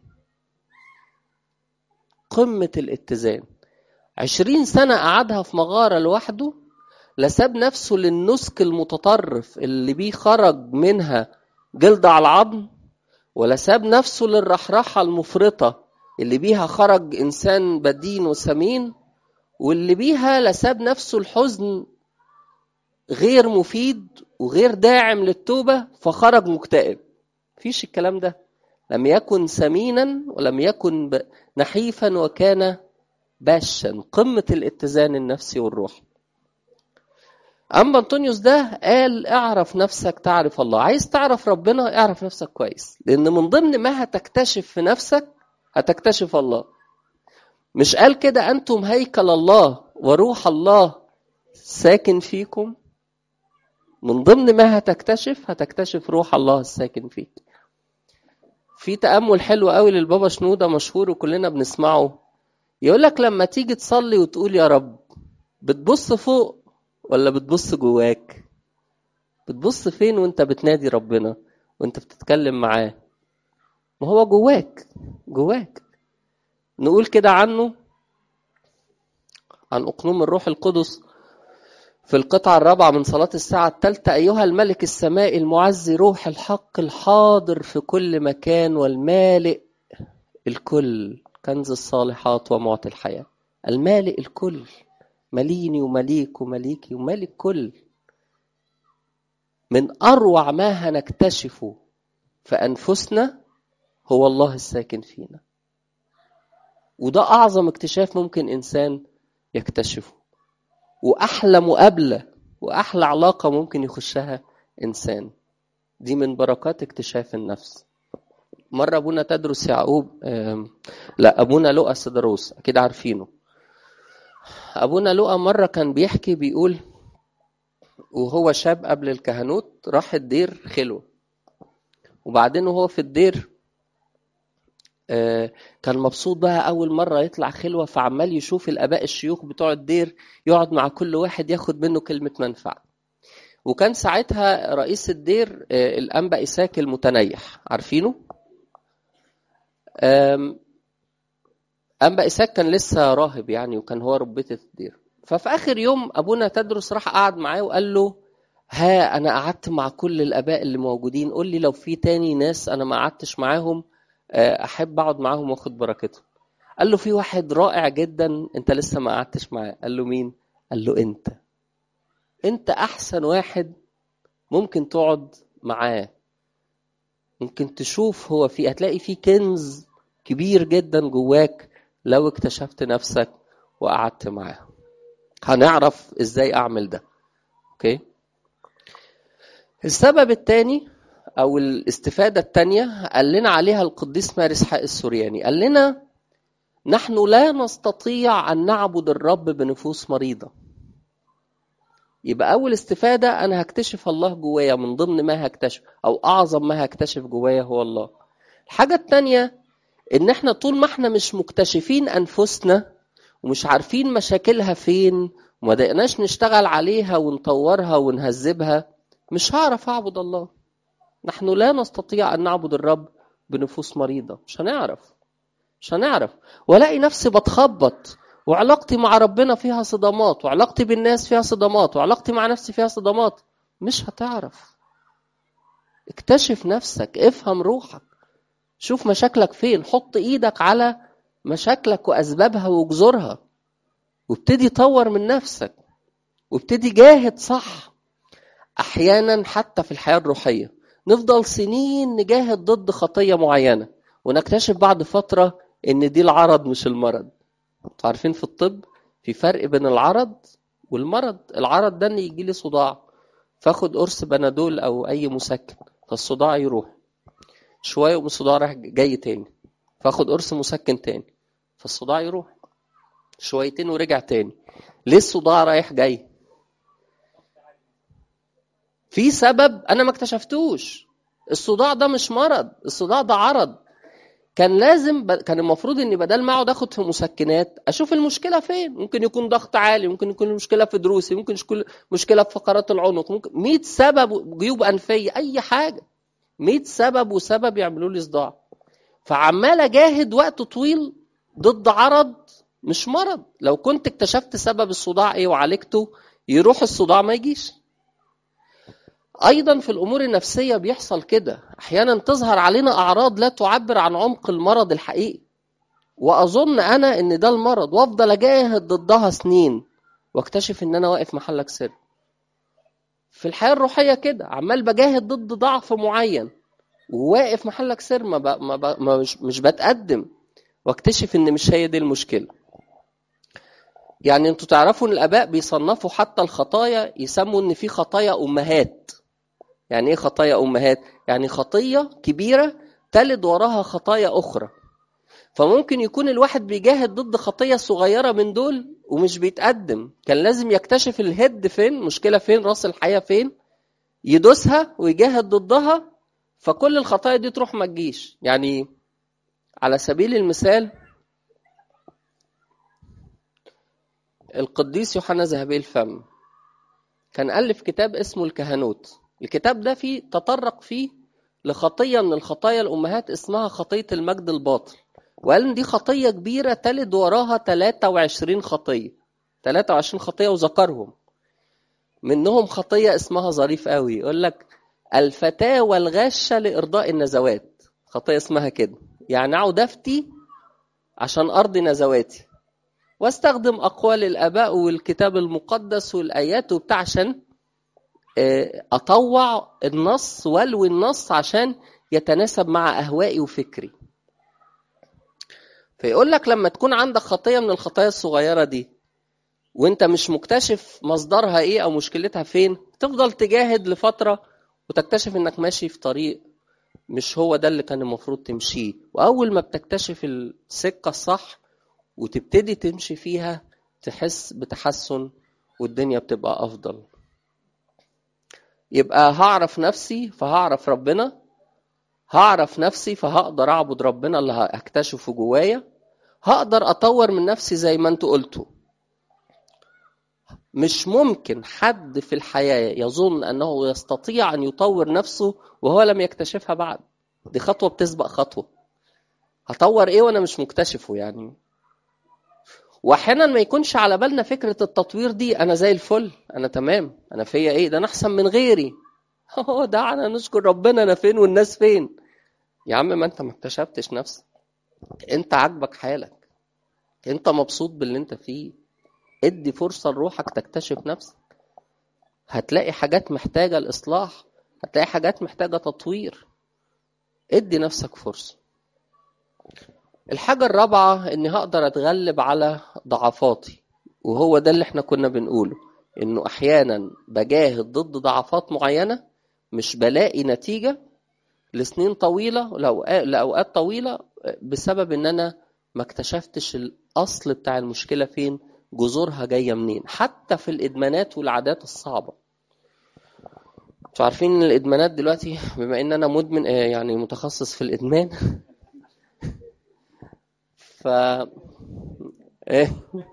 Speaker 1: قمة الاتزان عشرين سنة قعدها في مغارة لوحده لا ساب نفسه للنسك المتطرف اللي بيه خرج منها جلد على العظم ولا ساب نفسه للرحرحة المفرطة اللي بيها خرج إنسان بدين وسمين واللي بيها لا ساب نفسه الحزن غير مفيد وغير داعم للتوبة فخرج مكتئب فيش الكلام ده لم يكن سمينا ولم يكن نحيفا وكان باشا قمة الاتزان النفسي والروحي أما أنطونيوس ده قال اعرف نفسك تعرف الله عايز تعرف ربنا اعرف نفسك كويس لأن من ضمن ما هتكتشف في نفسك هتكتشف الله مش قال كده أنتم هيكل الله وروح الله ساكن فيكم من ضمن ما هتكتشف هتكتشف روح الله الساكن فيك في تأمل حلو قوي للبابا شنودة مشهور وكلنا بنسمعه يقول لك لما تيجي تصلي وتقول يا رب بتبص فوق ولا بتبص جواك بتبص فين وانت بتنادي ربنا وانت بتتكلم معاه ما هو جواك جواك نقول كده عنه عن أقنوم الروح القدس في القطعة الرابعة من صلاة الساعة الثالثة أيها الملك السمائي المعزي روح الحق الحاضر في كل مكان والمالئ الكل كنز الصالحات ومعطي الحياة المالئ الكل مليني ومليك ومليكي ومالي الكل من أروع ما هنكتشفه في أنفسنا هو الله الساكن فينا وده أعظم اكتشاف ممكن إنسان يكتشفه وأحلى مقابلة وأحلى علاقة ممكن يخشها إنسان دي من بركات اكتشاف النفس مرة أبونا تدرس يعقوب لا أبونا لؤى سدروس أكيد عارفينه أبونا لؤى مرة كان بيحكي بيقول وهو شاب قبل الكهنوت راح الدير خلوة وبعدين وهو في الدير كان مبسوط بقى أول مرة يطلع خلوة فعمال يشوف الآباء الشيوخ بتوع الدير يقعد مع كل واحد ياخد منه كلمة منفعة وكان ساعتها رئيس الدير الأنبا إساك المتنيح عارفينه؟ أنبا إساك كان لسه راهب يعني وكان هو ربية الدير ففي آخر يوم أبونا تدرس راح قعد معاه وقال له ها أنا قعدت مع كل الآباء اللي موجودين قول لي لو في تاني ناس أنا ما قعدتش معاهم أحب أقعد معاهم وآخد بركتهم قال له في واحد رائع جدا أنت لسه ما قعدتش معاه قال له مين؟ قال له أنت أنت أحسن واحد ممكن تقعد معاه ممكن تشوف هو في هتلاقي في كنز كبير جدا جواك لو اكتشفت نفسك وقعدت معاه هنعرف ازاي اعمل ده اوكي السبب الثاني او الاستفاده الثانيه قال لنا عليها القديس مارس حق السورياني قال لنا نحن لا نستطيع ان نعبد الرب بنفوس مريضه يبقى اول استفاده انا هكتشف الله جوايا من ضمن ما هكتشف او اعظم ما هكتشف جوايا هو الله الحاجه الثانيه ان احنا طول ما احنا مش مكتشفين انفسنا ومش عارفين مشاكلها فين وما دقناش نشتغل عليها ونطورها ونهذبها مش هعرف اعبد الله نحن لا نستطيع ان نعبد الرب بنفوس مريضه مش هنعرف مش هنعرف والاقي نفسي بتخبط وعلاقتي مع ربنا فيها صدمات وعلاقتي بالناس فيها صدمات وعلاقتي مع نفسي فيها صدمات مش هتعرف اكتشف نفسك افهم روحك شوف مشاكلك فين حط ايدك على مشاكلك واسبابها وجذورها وابتدي طور من نفسك وابتدي جاهد صح احيانا حتى في الحياه الروحيه نفضل سنين نجاهد ضد خطيه معينه ونكتشف بعد فتره ان دي العرض مش المرض عارفين في الطب في فرق بين العرض والمرض العرض ده ان يجي لي صداع فاخد قرص بنادول او اي مسكن فالصداع يروح شويه يقوم الصداع راح جاي تاني فاخد قرص مسكن تاني فالصداع يروح شويتين ورجع تاني ليه الصداع رايح جاي في سبب انا ما اكتشفتوش الصداع ده مش مرض الصداع ده عرض كان لازم ب... كان المفروض اني بدل ما اقعد اخد في مسكنات اشوف المشكله فين ممكن يكون ضغط عالي ممكن يكون المشكله في دروسي ممكن يكون مشكله في فقرات العنق ممكن 100 سبب جيوب انفيه اي حاجه 100 سبب وسبب يعملوا لي صداع فعمال اجاهد وقت طويل ضد عرض مش مرض لو كنت اكتشفت سبب الصداع ايه وعالجته يروح الصداع ما يجيش ايضا في الامور النفسيه بيحصل كده احيانا تظهر علينا اعراض لا تعبر عن عمق المرض الحقيقي واظن انا ان ده المرض وافضل اجاهد ضدها سنين واكتشف ان انا واقف محلك سر في الحياه الروحيه كده عمال بجاهد ضد ضعف معين وواقف محلك سر ما, ب... ما, ب... ما مش... مش بتقدم واكتشف ان مش هي دي المشكله يعني انتوا تعرفوا ان الاباء بيصنفوا حتى الخطايا يسموا ان في خطايا امهات يعني ايه خطايا امهات يعني خطيه كبيره تلد وراها خطايا اخرى فممكن يكون الواحد بيجاهد ضد خطيه صغيره من دول ومش بيتقدم كان لازم يكتشف الهد فين مشكله فين راس الحياه فين يدوسها ويجاهد ضدها فكل الخطايا دي تروح ما تجيش يعني على سبيل المثال القديس يوحنا ذهبي الفم كان ألف كتاب اسمه الكهنوت الكتاب ده فيه تطرق فيه لخطية من الخطايا الأمهات اسمها خطية المجد الباطل وقال إن دي خطية كبيرة تلد وراها 23 خطية 23 خطية وذكرهم منهم خطية اسمها ظريف قوي يقول لك الفتاوى الغاشة لإرضاء النزوات خطية اسمها كده يعني أقعد أفتي عشان أرضي نزواتي واستخدم أقوال الآباء والكتاب المقدس والآيات وبتاع عشان أطوع النص والوي النص عشان يتناسب مع أهوائي وفكري فيقول لك لما تكون عندك خطية من الخطايا الصغيرة دي وانت مش مكتشف مصدرها ايه او مشكلتها فين تفضل تجاهد لفترة وتكتشف انك ماشي في طريق مش هو ده اللي كان المفروض تمشيه واول ما بتكتشف السكة الصح وتبتدي تمشي فيها تحس بتحسن والدنيا بتبقى افضل يبقى هعرف نفسي فهعرف ربنا هعرف نفسي فهقدر اعبد ربنا اللي هكتشفه جوايا هقدر اطور من نفسي زي ما انتوا قلتوا مش ممكن حد في الحياة يظن أنه يستطيع أن يطور نفسه وهو لم يكتشفها بعد دي خطوة بتسبق خطوة هطور إيه وأنا مش مكتشفه يعني واحيانا ما يكونش على بالنا فكره التطوير دي انا زي الفل انا تمام انا فيا ايه ده انا احسن من غيري هو دعنا نشكر ربنا انا فين والناس فين يا عم ما انت ما اكتشفتش نفسك انت عاجبك حالك انت مبسوط باللي انت فيه ادي فرصه لروحك تكتشف نفسك هتلاقي حاجات محتاجه الاصلاح هتلاقي حاجات محتاجه تطوير ادي نفسك فرصه الحاجة الرابعة إني هقدر أتغلب على ضعفاتي وهو ده اللي إحنا كنا بنقوله إنه أحيانا بجاهد ضد ضعفات معينة مش بلاقي نتيجة لسنين طويلة لأوقات طويلة بسبب إن أنا ما اكتشفتش الأصل بتاع المشكلة فين جذورها جاية منين حتى في الإدمانات والعادات الصعبة انتوا عارفين ان الادمانات دلوقتي بما ان انا مدمن يعني متخصص في الادمان ف ايه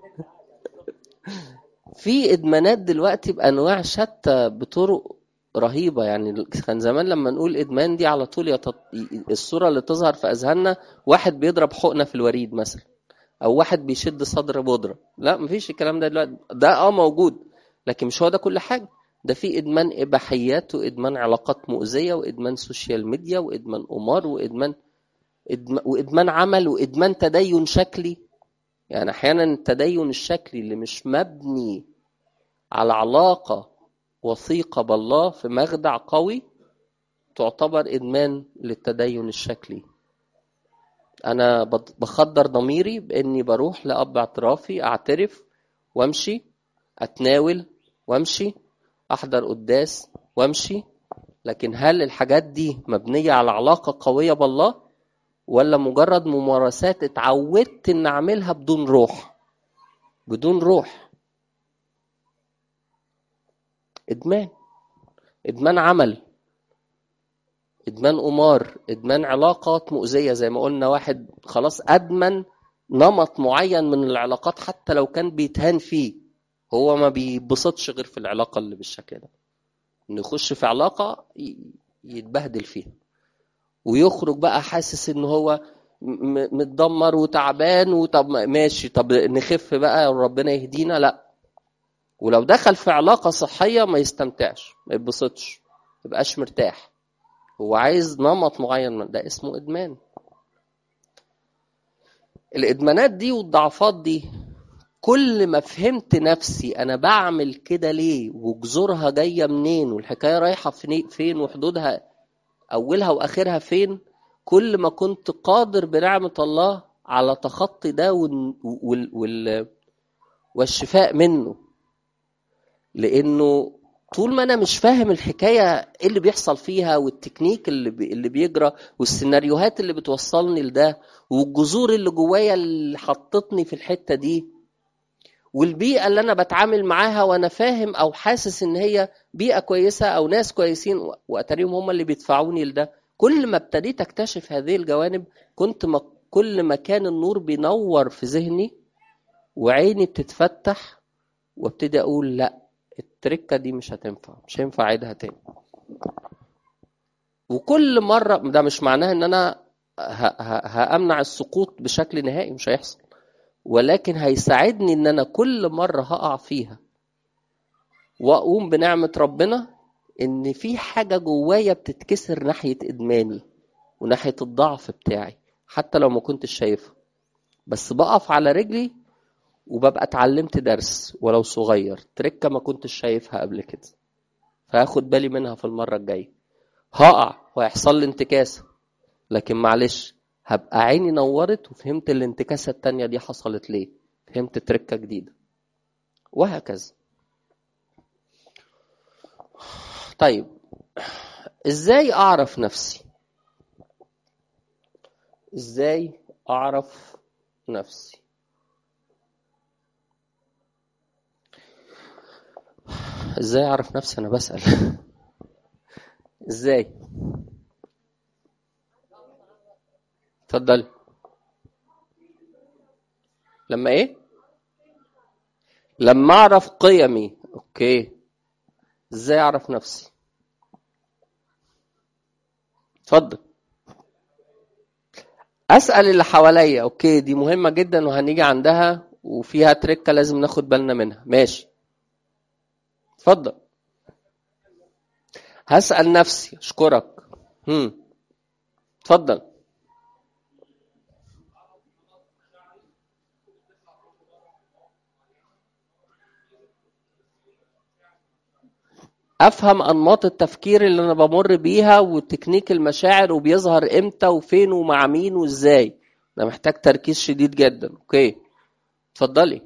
Speaker 1: في ادمانات دلوقتي بانواع شتى بطرق رهيبه يعني كان زمان لما نقول ادمان دي على طول يتط... الصوره اللي تظهر في اذهاننا واحد بيضرب حقنه في الوريد مثلا او واحد بيشد صدر بودره لا مفيش الكلام ده دلوقتي ده اه موجود لكن مش هو ده كل حاجه ده في ادمان اباحيات وادمان علاقات مؤذيه وادمان سوشيال ميديا وادمان قمار وادمان إدمان وادمان عمل وادمان تدين شكلي يعني احيانا التدين الشكلي اللي مش مبني على علاقه وثيقه بالله في مخدع قوي تعتبر ادمان للتدين الشكلي انا بخدر ضميري باني بروح لاب اعترافي اعترف وامشي اتناول وامشي احضر قداس وامشي لكن هل الحاجات دي مبنيه على علاقه قويه بالله ولا مجرد ممارسات اتعودت ان اعملها بدون روح بدون روح ادمان ادمان عمل ادمان قمار ادمان علاقات مؤذيه زي ما قلنا واحد خلاص ادمن نمط معين من العلاقات حتى لو كان بيتهان فيه هو ما بيبسطش غير في العلاقه اللي بالشكل ده انه يخش في علاقه يتبهدل فيها ويخرج بقى حاسس ان هو متدمر وتعبان وطب ماشي طب نخف بقى ربنا يهدينا لا ولو دخل في علاقه صحيه ما يستمتعش ما يتبسطش ما يبقاش مرتاح هو عايز نمط معين من ده اسمه ادمان الادمانات دي والضعفات دي كل ما فهمت نفسي انا بعمل كده ليه وجذورها جايه منين والحكايه رايحه فين وحدودها اولها واخرها فين كل ما كنت قادر بنعمه الله على تخطي ده وال... وال... والشفاء منه لانه طول ما انا مش فاهم الحكايه ايه اللي بيحصل فيها والتكنيك اللي بي... اللي بيجرى والسيناريوهات اللي بتوصلني لده والجذور اللي جوايا اللي حطتني في الحته دي والبيئه اللي انا بتعامل معاها وانا فاهم او حاسس ان هي بيئه كويسه او ناس كويسين واتاريهم هم اللي بيدفعوني لده كل ما ابتديت اكتشف هذه الجوانب كنت ما كل ما كان النور بينور في ذهني وعيني بتتفتح وابتدي اقول لا التركه دي مش هتنفع مش هينفع اعيدها تاني وكل مره ده مش معناه ان انا هامنع السقوط بشكل نهائي مش هيحصل ولكن هيساعدني ان انا كل مره هقع فيها واقوم بنعمه ربنا ان في حاجه جوايا بتتكسر ناحيه ادماني وناحيه الضعف بتاعي حتى لو ما كنتش شايفها بس بقف على رجلي وببقى اتعلمت درس ولو صغير تركه ما كنتش شايفها قبل كده فهاخد بالي منها في المره الجايه هقع وهيحصل لي انتكاسه لكن معلش هبقى عيني نورت وفهمت الانتكاسة التانية دي حصلت ليه فهمت تركة جديدة وهكذا طيب ازاي اعرف نفسي ازاي اعرف نفسي ازاي اعرف نفسي انا بسأل ازاي اتفضل لما ايه لما اعرف قيمي اوكي ازاي اعرف نفسي اتفضل اسال اللي حواليا اوكي دي مهمه جدا وهنيجي عندها وفيها تركه لازم ناخد بالنا منها ماشي اتفضل هسال نفسي اشكرك هم اتفضل افهم انماط التفكير اللي انا بمر بيها وتكنيك المشاعر وبيظهر امتى وفين ومع مين وازاي ده محتاج تركيز شديد جدا اوكي اتفضلي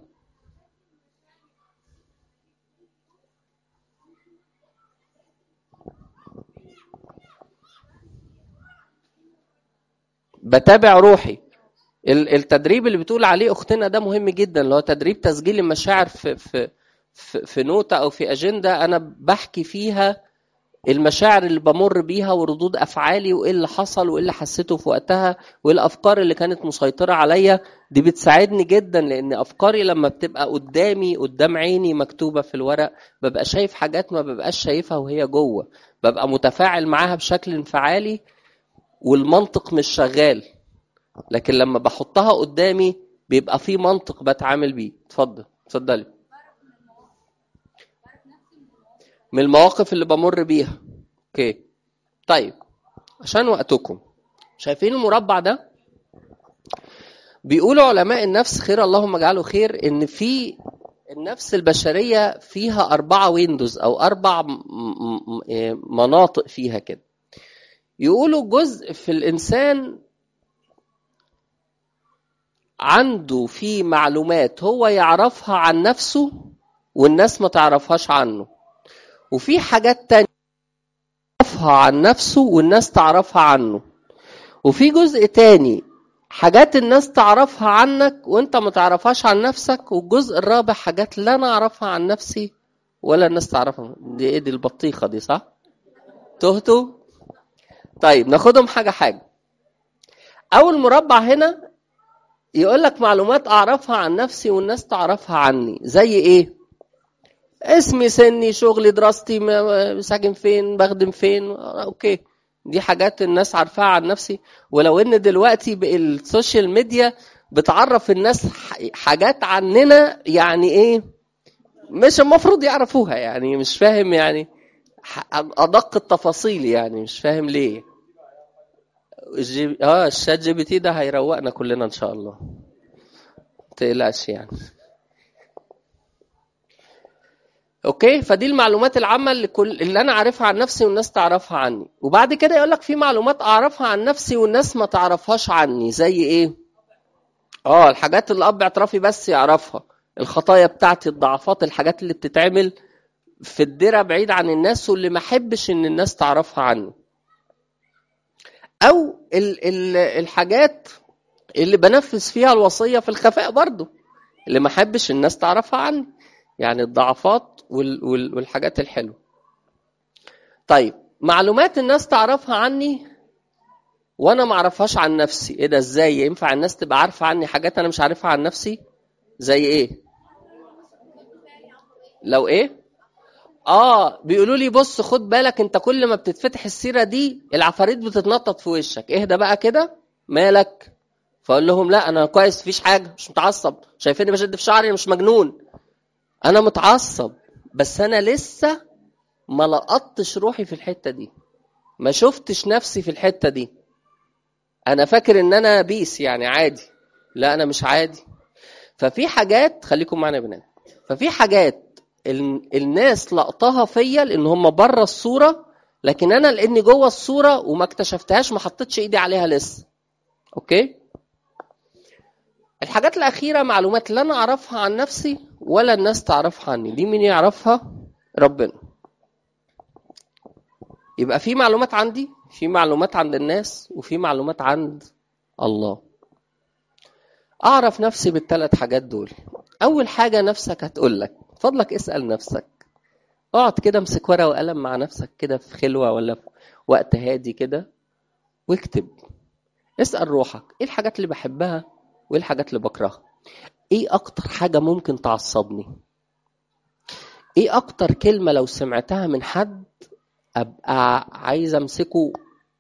Speaker 1: بتابع روحي التدريب اللي بتقول عليه اختنا ده مهم جدا اللي هو تدريب تسجيل المشاعر في في في نوتة أو في أجندة أنا بحكي فيها المشاعر اللي بمر بيها وردود أفعالي وإيه اللي حصل وإيه اللي حسيته في وقتها وإيه الأفكار اللي كانت مسيطرة عليا دي بتساعدني جدا لأن أفكاري لما بتبقى قدامي قدام عيني مكتوبة في الورق ببقى شايف حاجات ما ببقاش شايفها وهي جوه ببقى متفاعل معاها بشكل انفعالي والمنطق مش شغال لكن لما بحطها قدامي بيبقى في منطق بتعامل بيه اتفضل اتفضلي من المواقف اللي بمر بيها اوكي طيب عشان وقتكم شايفين المربع ده بيقولوا علماء النفس خير اللهم اجعله خير ان في النفس البشريه فيها اربعه ويندوز او اربع مناطق فيها كده يقولوا جزء في الانسان عنده في معلومات هو يعرفها عن نفسه والناس ما تعرفهاش عنه وفي حاجات تانية يعرفها عن نفسه والناس تعرفها عنه وفي جزء تاني حاجات الناس تعرفها عنك وانت ما تعرفهاش عن نفسك والجزء الرابع حاجات لا انا اعرفها عن نفسي ولا الناس تعرفها دي ايه دي البطيخه دي صح تهتوا طيب ناخدهم حاجه حاجه اول مربع هنا يقول لك معلومات اعرفها عن نفسي والناس تعرفها عني زي ايه اسمي سني شغلي دراستي ساكن فين بخدم فين اوكي دي حاجات الناس عارفاها عن نفسي ولو ان دلوقتي السوشيال ميديا بتعرف الناس حاجات عننا يعني ايه مش المفروض يعرفوها يعني مش فاهم يعني ادق التفاصيل يعني مش فاهم ليه الجي... اه الشات جي بي تي ده هيروقنا كلنا ان شاء الله تقلقش يعني اوكي فدي المعلومات العامه اللي كل اللي انا عارفها عن نفسي والناس تعرفها عني وبعد كده يقول لك في معلومات اعرفها عن نفسي والناس ما تعرفهاش عني زي ايه اه الحاجات اللي اب اعترافي بس يعرفها الخطايا بتاعتي الضعفات الحاجات اللي بتتعمل في الدرة بعيد عن الناس واللي ما احبش ان الناس تعرفها عني او ال ال الحاجات اللي بنفذ فيها الوصيه في الخفاء برضو اللي ما احبش الناس تعرفها عني يعني الضعفات وال وال والحاجات الحلوه طيب معلومات الناس تعرفها عني وانا ما اعرفهاش عن نفسي ايه ده ازاي ينفع الناس تبقى عارفه عني حاجات انا مش عارفها عن نفسي زي ايه لو ايه اه بيقولوا لي بص خد بالك انت كل ما بتتفتح السيره دي العفاريت بتتنطط في وشك اهدى بقى كده مالك فاقول لهم لا انا كويس مفيش حاجه مش متعصب شايفيني بشد في شعري مش مجنون انا متعصب بس انا لسه ما لقطتش روحي في الحته دي ما شفتش نفسي في الحته دي انا فاكر ان انا بيس يعني عادي لا انا مش عادي ففي حاجات خليكم معانا يا بنات ففي حاجات الناس لقطها فيا لان هم بره الصوره لكن انا لاني جوه الصوره وما اكتشفتهاش ما حطيتش ايدي عليها لسه اوكي الحاجات الاخيره معلومات لا انا اعرفها عن نفسي ولا الناس تعرفها عني دي مين يعرفها ربنا يبقى في معلومات عندي في معلومات عند الناس وفي معلومات عند الله اعرف نفسي بالثلاث حاجات دول اول حاجه نفسك هتقول لك فضلك اسال نفسك اقعد كده امسك ورقه وقلم مع نفسك كده في خلوه ولا في وقت هادي كده واكتب اسال روحك ايه الحاجات اللي بحبها وايه الحاجات اللي بكرهها ايه اكتر حاجه ممكن تعصبني ايه اكتر كلمه لو سمعتها من حد ابقى عايز امسكه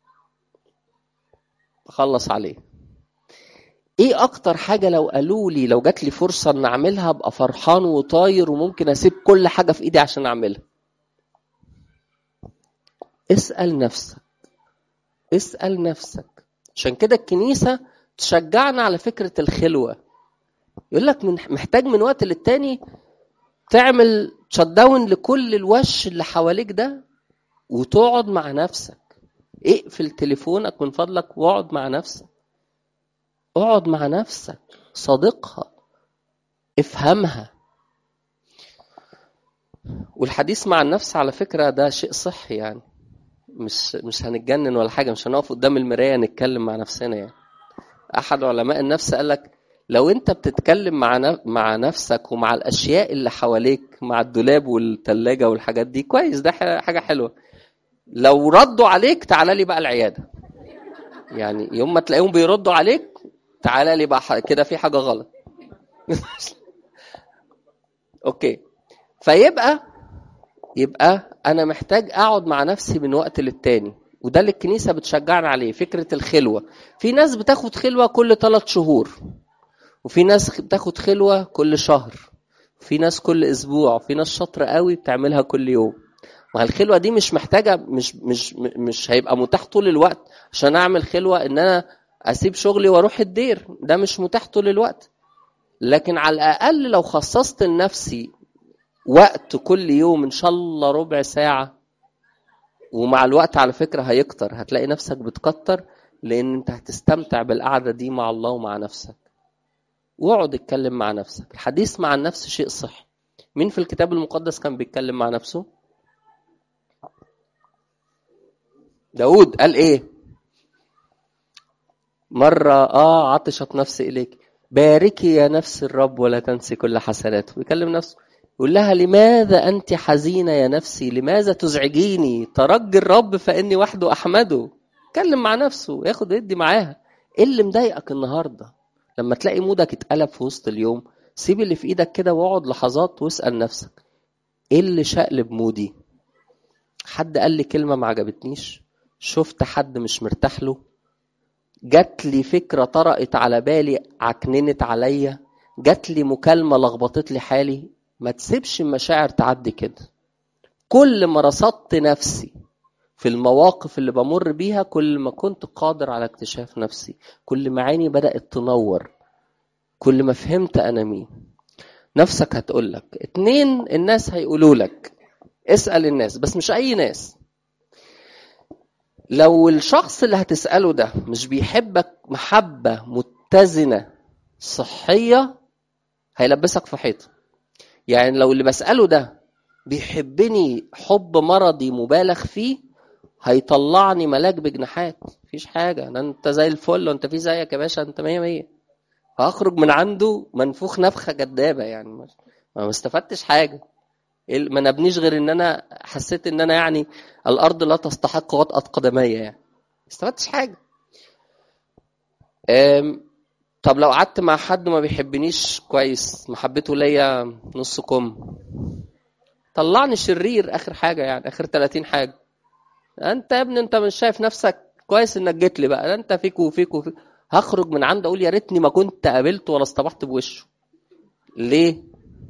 Speaker 1: اخلص عليه ايه اكتر حاجه لو قالوا لي لو جات لي فرصه ان اعملها ابقى فرحان وطاير وممكن اسيب كل حاجه في ايدي عشان اعملها اسال نفسك اسال نفسك عشان كده الكنيسه تشجعنا على فكره الخلوه يقول لك من محتاج من وقت للتاني تعمل شت داون لكل الوش اللي حواليك ده وتقعد مع نفسك اقفل تليفونك من فضلك واقعد مع نفسك اقعد مع نفسك صادقها افهمها والحديث مع النفس على فكرة ده شيء صحي يعني مش مش هنتجنن ولا حاجة مش هنقف قدام المراية نتكلم مع نفسنا يعني أحد علماء النفس قال لك لو أنت بتتكلم مع مع نفسك ومع الأشياء اللي حواليك مع الدولاب والثلاجة والحاجات دي كويس ده حاجة حلوة لو ردوا عليك تعالى لي بقى العيادة يعني يوم ما تلاقيهم بيردوا عليك تعالى لي بقى كده في حاجه غلط اوكي فيبقى يبقى انا محتاج اقعد مع نفسي من وقت للتاني وده اللي الكنيسه بتشجعنا عليه فكره الخلوه في ناس بتاخد خلوه كل ثلاث شهور وفي ناس بتاخد خلوه كل شهر في ناس كل اسبوع وفي ناس شاطره قوي بتعملها كل يوم ما الخلوه دي مش محتاجه مش مش مش هيبقى متاح طول الوقت عشان اعمل خلوه ان انا اسيب شغلي واروح الدير ده مش متاح طول الوقت لكن على الاقل لو خصصت لنفسي وقت كل يوم ان شاء الله ربع ساعه ومع الوقت على فكره هيكتر هتلاقي نفسك بتكتر لان انت هتستمتع بالقعده دي مع الله ومع نفسك واقعد اتكلم مع نفسك الحديث مع النفس شيء صحي مين في الكتاب المقدس كان بيتكلم مع نفسه داود قال ايه مرة اه عطشت نفسي اليك باركي يا نفس الرب ولا تنسي كل حسناته بيكلم نفسه يقول لها لماذا أنت حزينة يا نفسي لماذا تزعجيني ترجي الرب فإني وحده أحمده اتكلم مع نفسه ياخد يدي معاها ايه اللي مضايقك النهارده لما تلاقي مودك اتقلب في وسط اليوم سيب اللي في ايدك كده واقعد لحظات واسال نفسك ايه اللي شقلب مودي حد قال لي كلمه ما عجبتنيش شفت حد مش مرتاح له جات لي فكره طرقت على بالي عكننت عليا جات لي مكالمه لخبطت لي حالي ما تسيبش المشاعر تعدي كده كل ما رصدت نفسي في المواقف اللي بمر بيها كل ما كنت قادر على اكتشاف نفسي كل ما عيني بدأت تنور كل ما فهمت أنا مين نفسك هتقول لك اتنين الناس هيقولوا لك اسأل الناس بس مش أي ناس لو الشخص اللي هتسأله ده مش بيحبك محبة متزنة صحية هيلبسك في حيطة يعني لو اللي بسأله ده بيحبني حب مرضي مبالغ فيه هيطلعني ملاك بجناحات مفيش حاجة ده انت زي الفل وانت في زيك يا باشا انت مية مية هخرج من عنده منفوخ نفخة جدابة يعني ما استفدتش حاجة ما نبنيش غير ان انا حسيت ان انا يعني الارض لا تستحق وطأة قدمي يعني استفدتش حاجة طب لو قعدت مع حد ما بيحبنيش كويس محبته ليا نص كم طلعني شرير اخر حاجة يعني اخر 30 حاجة انت يا ابني انت مش شايف نفسك كويس انك جيت لي بقى ده انت فيك وفيك وفيك هخرج من عنده اقول يا ريتني ما كنت قابلته ولا اصطبحت بوشه ليه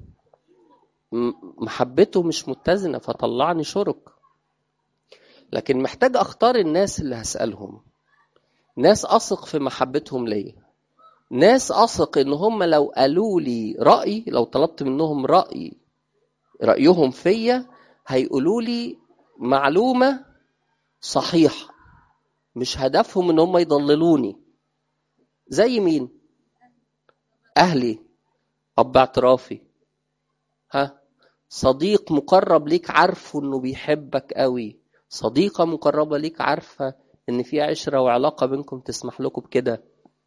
Speaker 1: محبته مش متزنه فطلعني شرك لكن محتاج اختار الناس اللي هسالهم ناس اثق في محبتهم ليا ناس اثق ان هم لو قالوا لي راي لو طلبت منهم راي رايهم فيا هيقولوا لي معلومه صحيحة مش هدفهم ان هم يضللوني زي مين اهلي اب اعترافي ها صديق مقرب ليك عارفه انه بيحبك قوي صديقة مقربة ليك عارفة ان في عشرة وعلاقة بينكم تسمح لكم بكده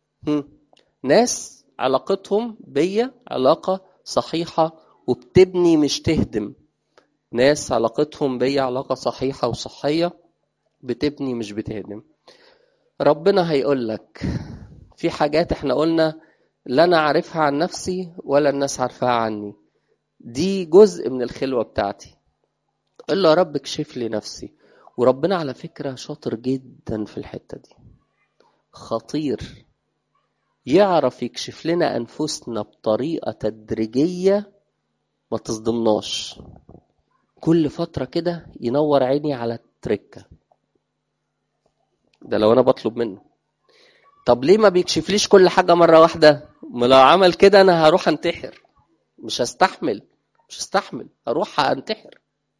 Speaker 1: ناس علاقتهم بيا علاقة صحيحة وبتبني مش تهدم ناس علاقتهم بيا علاقة صحيحة وصحية بتبني مش بتهدم ربنا هيقول لك في حاجات احنا قلنا لا انا عارفها عن نفسي ولا الناس عارفاها عني دي جزء من الخلوة بتاعتي قل له يا رب اكشف لي نفسي وربنا على فكرة شاطر جدا في الحتة دي خطير يعرف يكشف لنا أنفسنا بطريقة تدريجية ما تصدمناش كل فترة كده ينور عيني على التركة ده لو انا بطلب منه طب ليه ما بيكشفليش كل حاجة مرة واحدة ما لو عمل كده انا هروح انتحر مش هستحمل مش هستحمل هروح انتحر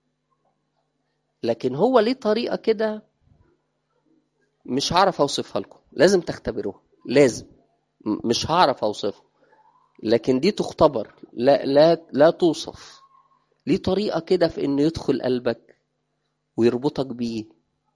Speaker 1: لكن هو ليه طريقة كده مش هعرف اوصفها لكم لازم تختبروها لازم مش هعرف اوصفها لكن دي تختبر لا لا لا توصف ليه طريقة كده في انه يدخل قلبك ويربطك بيه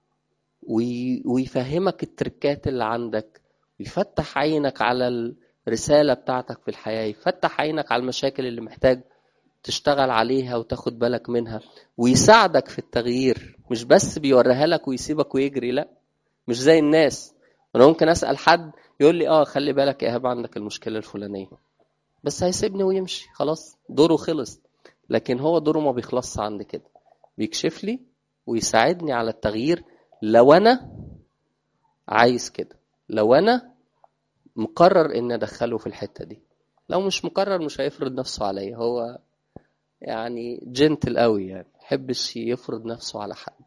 Speaker 1: ويفهمك التركات اللي عندك ويفتح عينك على الرسالة بتاعتك في الحياة يفتح عينك على المشاكل اللي محتاج تشتغل عليها وتاخد بالك منها ويساعدك في التغيير مش بس بيوريها لك ويسيبك ويجري لا مش زي الناس انا ممكن اسال حد يقول لي اه خلي بالك يا ايهاب عندك المشكله الفلانيه بس هيسيبني ويمشي خلاص دوره خلص لكن هو دوره ما بيخلصش عند كده بيكشف لي ويساعدني على التغيير لو انا عايز كده لو انا مقرر ان ادخله في الحته دي لو مش مقرر مش هيفرض نفسه عليا هو يعني جنتل قوي يعني يحبش يفرض نفسه على حد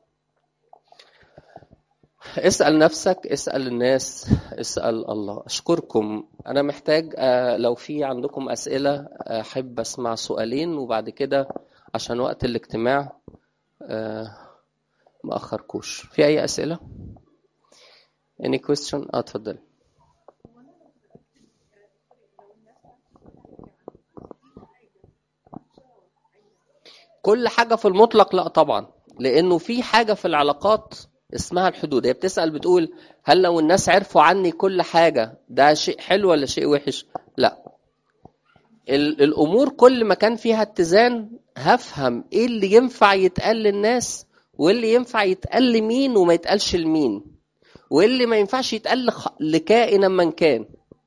Speaker 1: اسأل نفسك اسأل الناس اسأل الله أشكركم أنا محتاج آه، لو في عندكم أسئلة أحب أسمع سؤالين وبعد كده عشان وقت الاجتماع آه، ما أخركوش في أي أسئلة؟ Any question؟ اه اتفضل كل حاجة في المطلق لا طبعا لأنه في حاجة في العلاقات اسمها الحدود هي بتسأل بتقول هل لو الناس عرفوا عني كل حاجة ده شيء حلو ولا شيء وحش لا ال- الأمور كل ما كان فيها اتزان هفهم ايه اللي ينفع يتقال للناس وايه اللي ينفع يتقال لمين وما يتقالش لمين وايه اللي ما ينفعش يتقال لخ- لكائنا من كان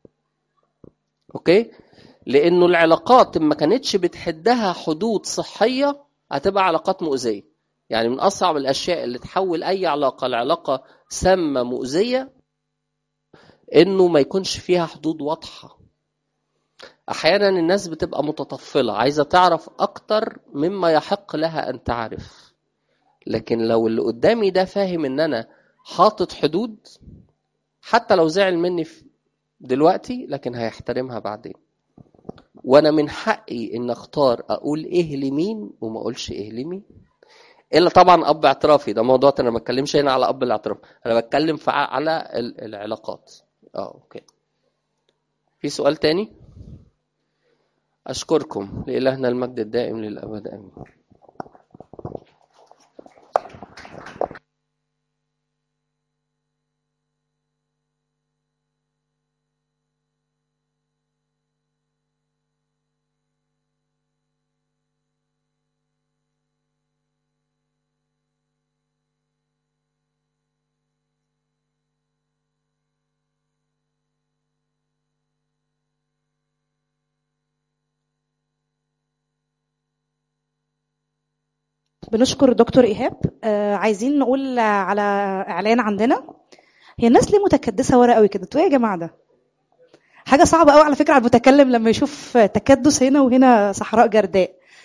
Speaker 1: اوكي لانه العلاقات ما كانتش بتحدها حدود صحيه هتبقى علاقات مؤذيه يعني من اصعب الاشياء اللي تحول اي علاقه لعلاقه سامه مؤذيه انه ما يكونش فيها حدود واضحه احيانا الناس بتبقى متطفله عايزه تعرف اكتر مما يحق لها ان تعرف لكن لو اللي قدامي ده فاهم ان انا حاطط حدود حتى لو زعل مني في- دلوقتي لكن هيحترمها بعدين وانا من حقي ان اختار اقول ايه لمين وما اقولش ايه لمين الا طبعا اب اعترافي ده موضوع تاني، انا ما بتكلمش هنا على اب الاعتراف انا بتكلم في ع- على ال- العلاقات اه اوكي في سؤال تاني اشكركم لالهنا المجد الدائم للابد امين
Speaker 2: بنشكر دكتور ايهاب آه عايزين نقول على اعلان عندنا هي الناس ليه متكدسه ورا قوي كده انتوا ايه يا جماعه ده حاجه صعبه قوي على فكره على المتكلم لما يشوف تكدس هنا وهنا صحراء جرداء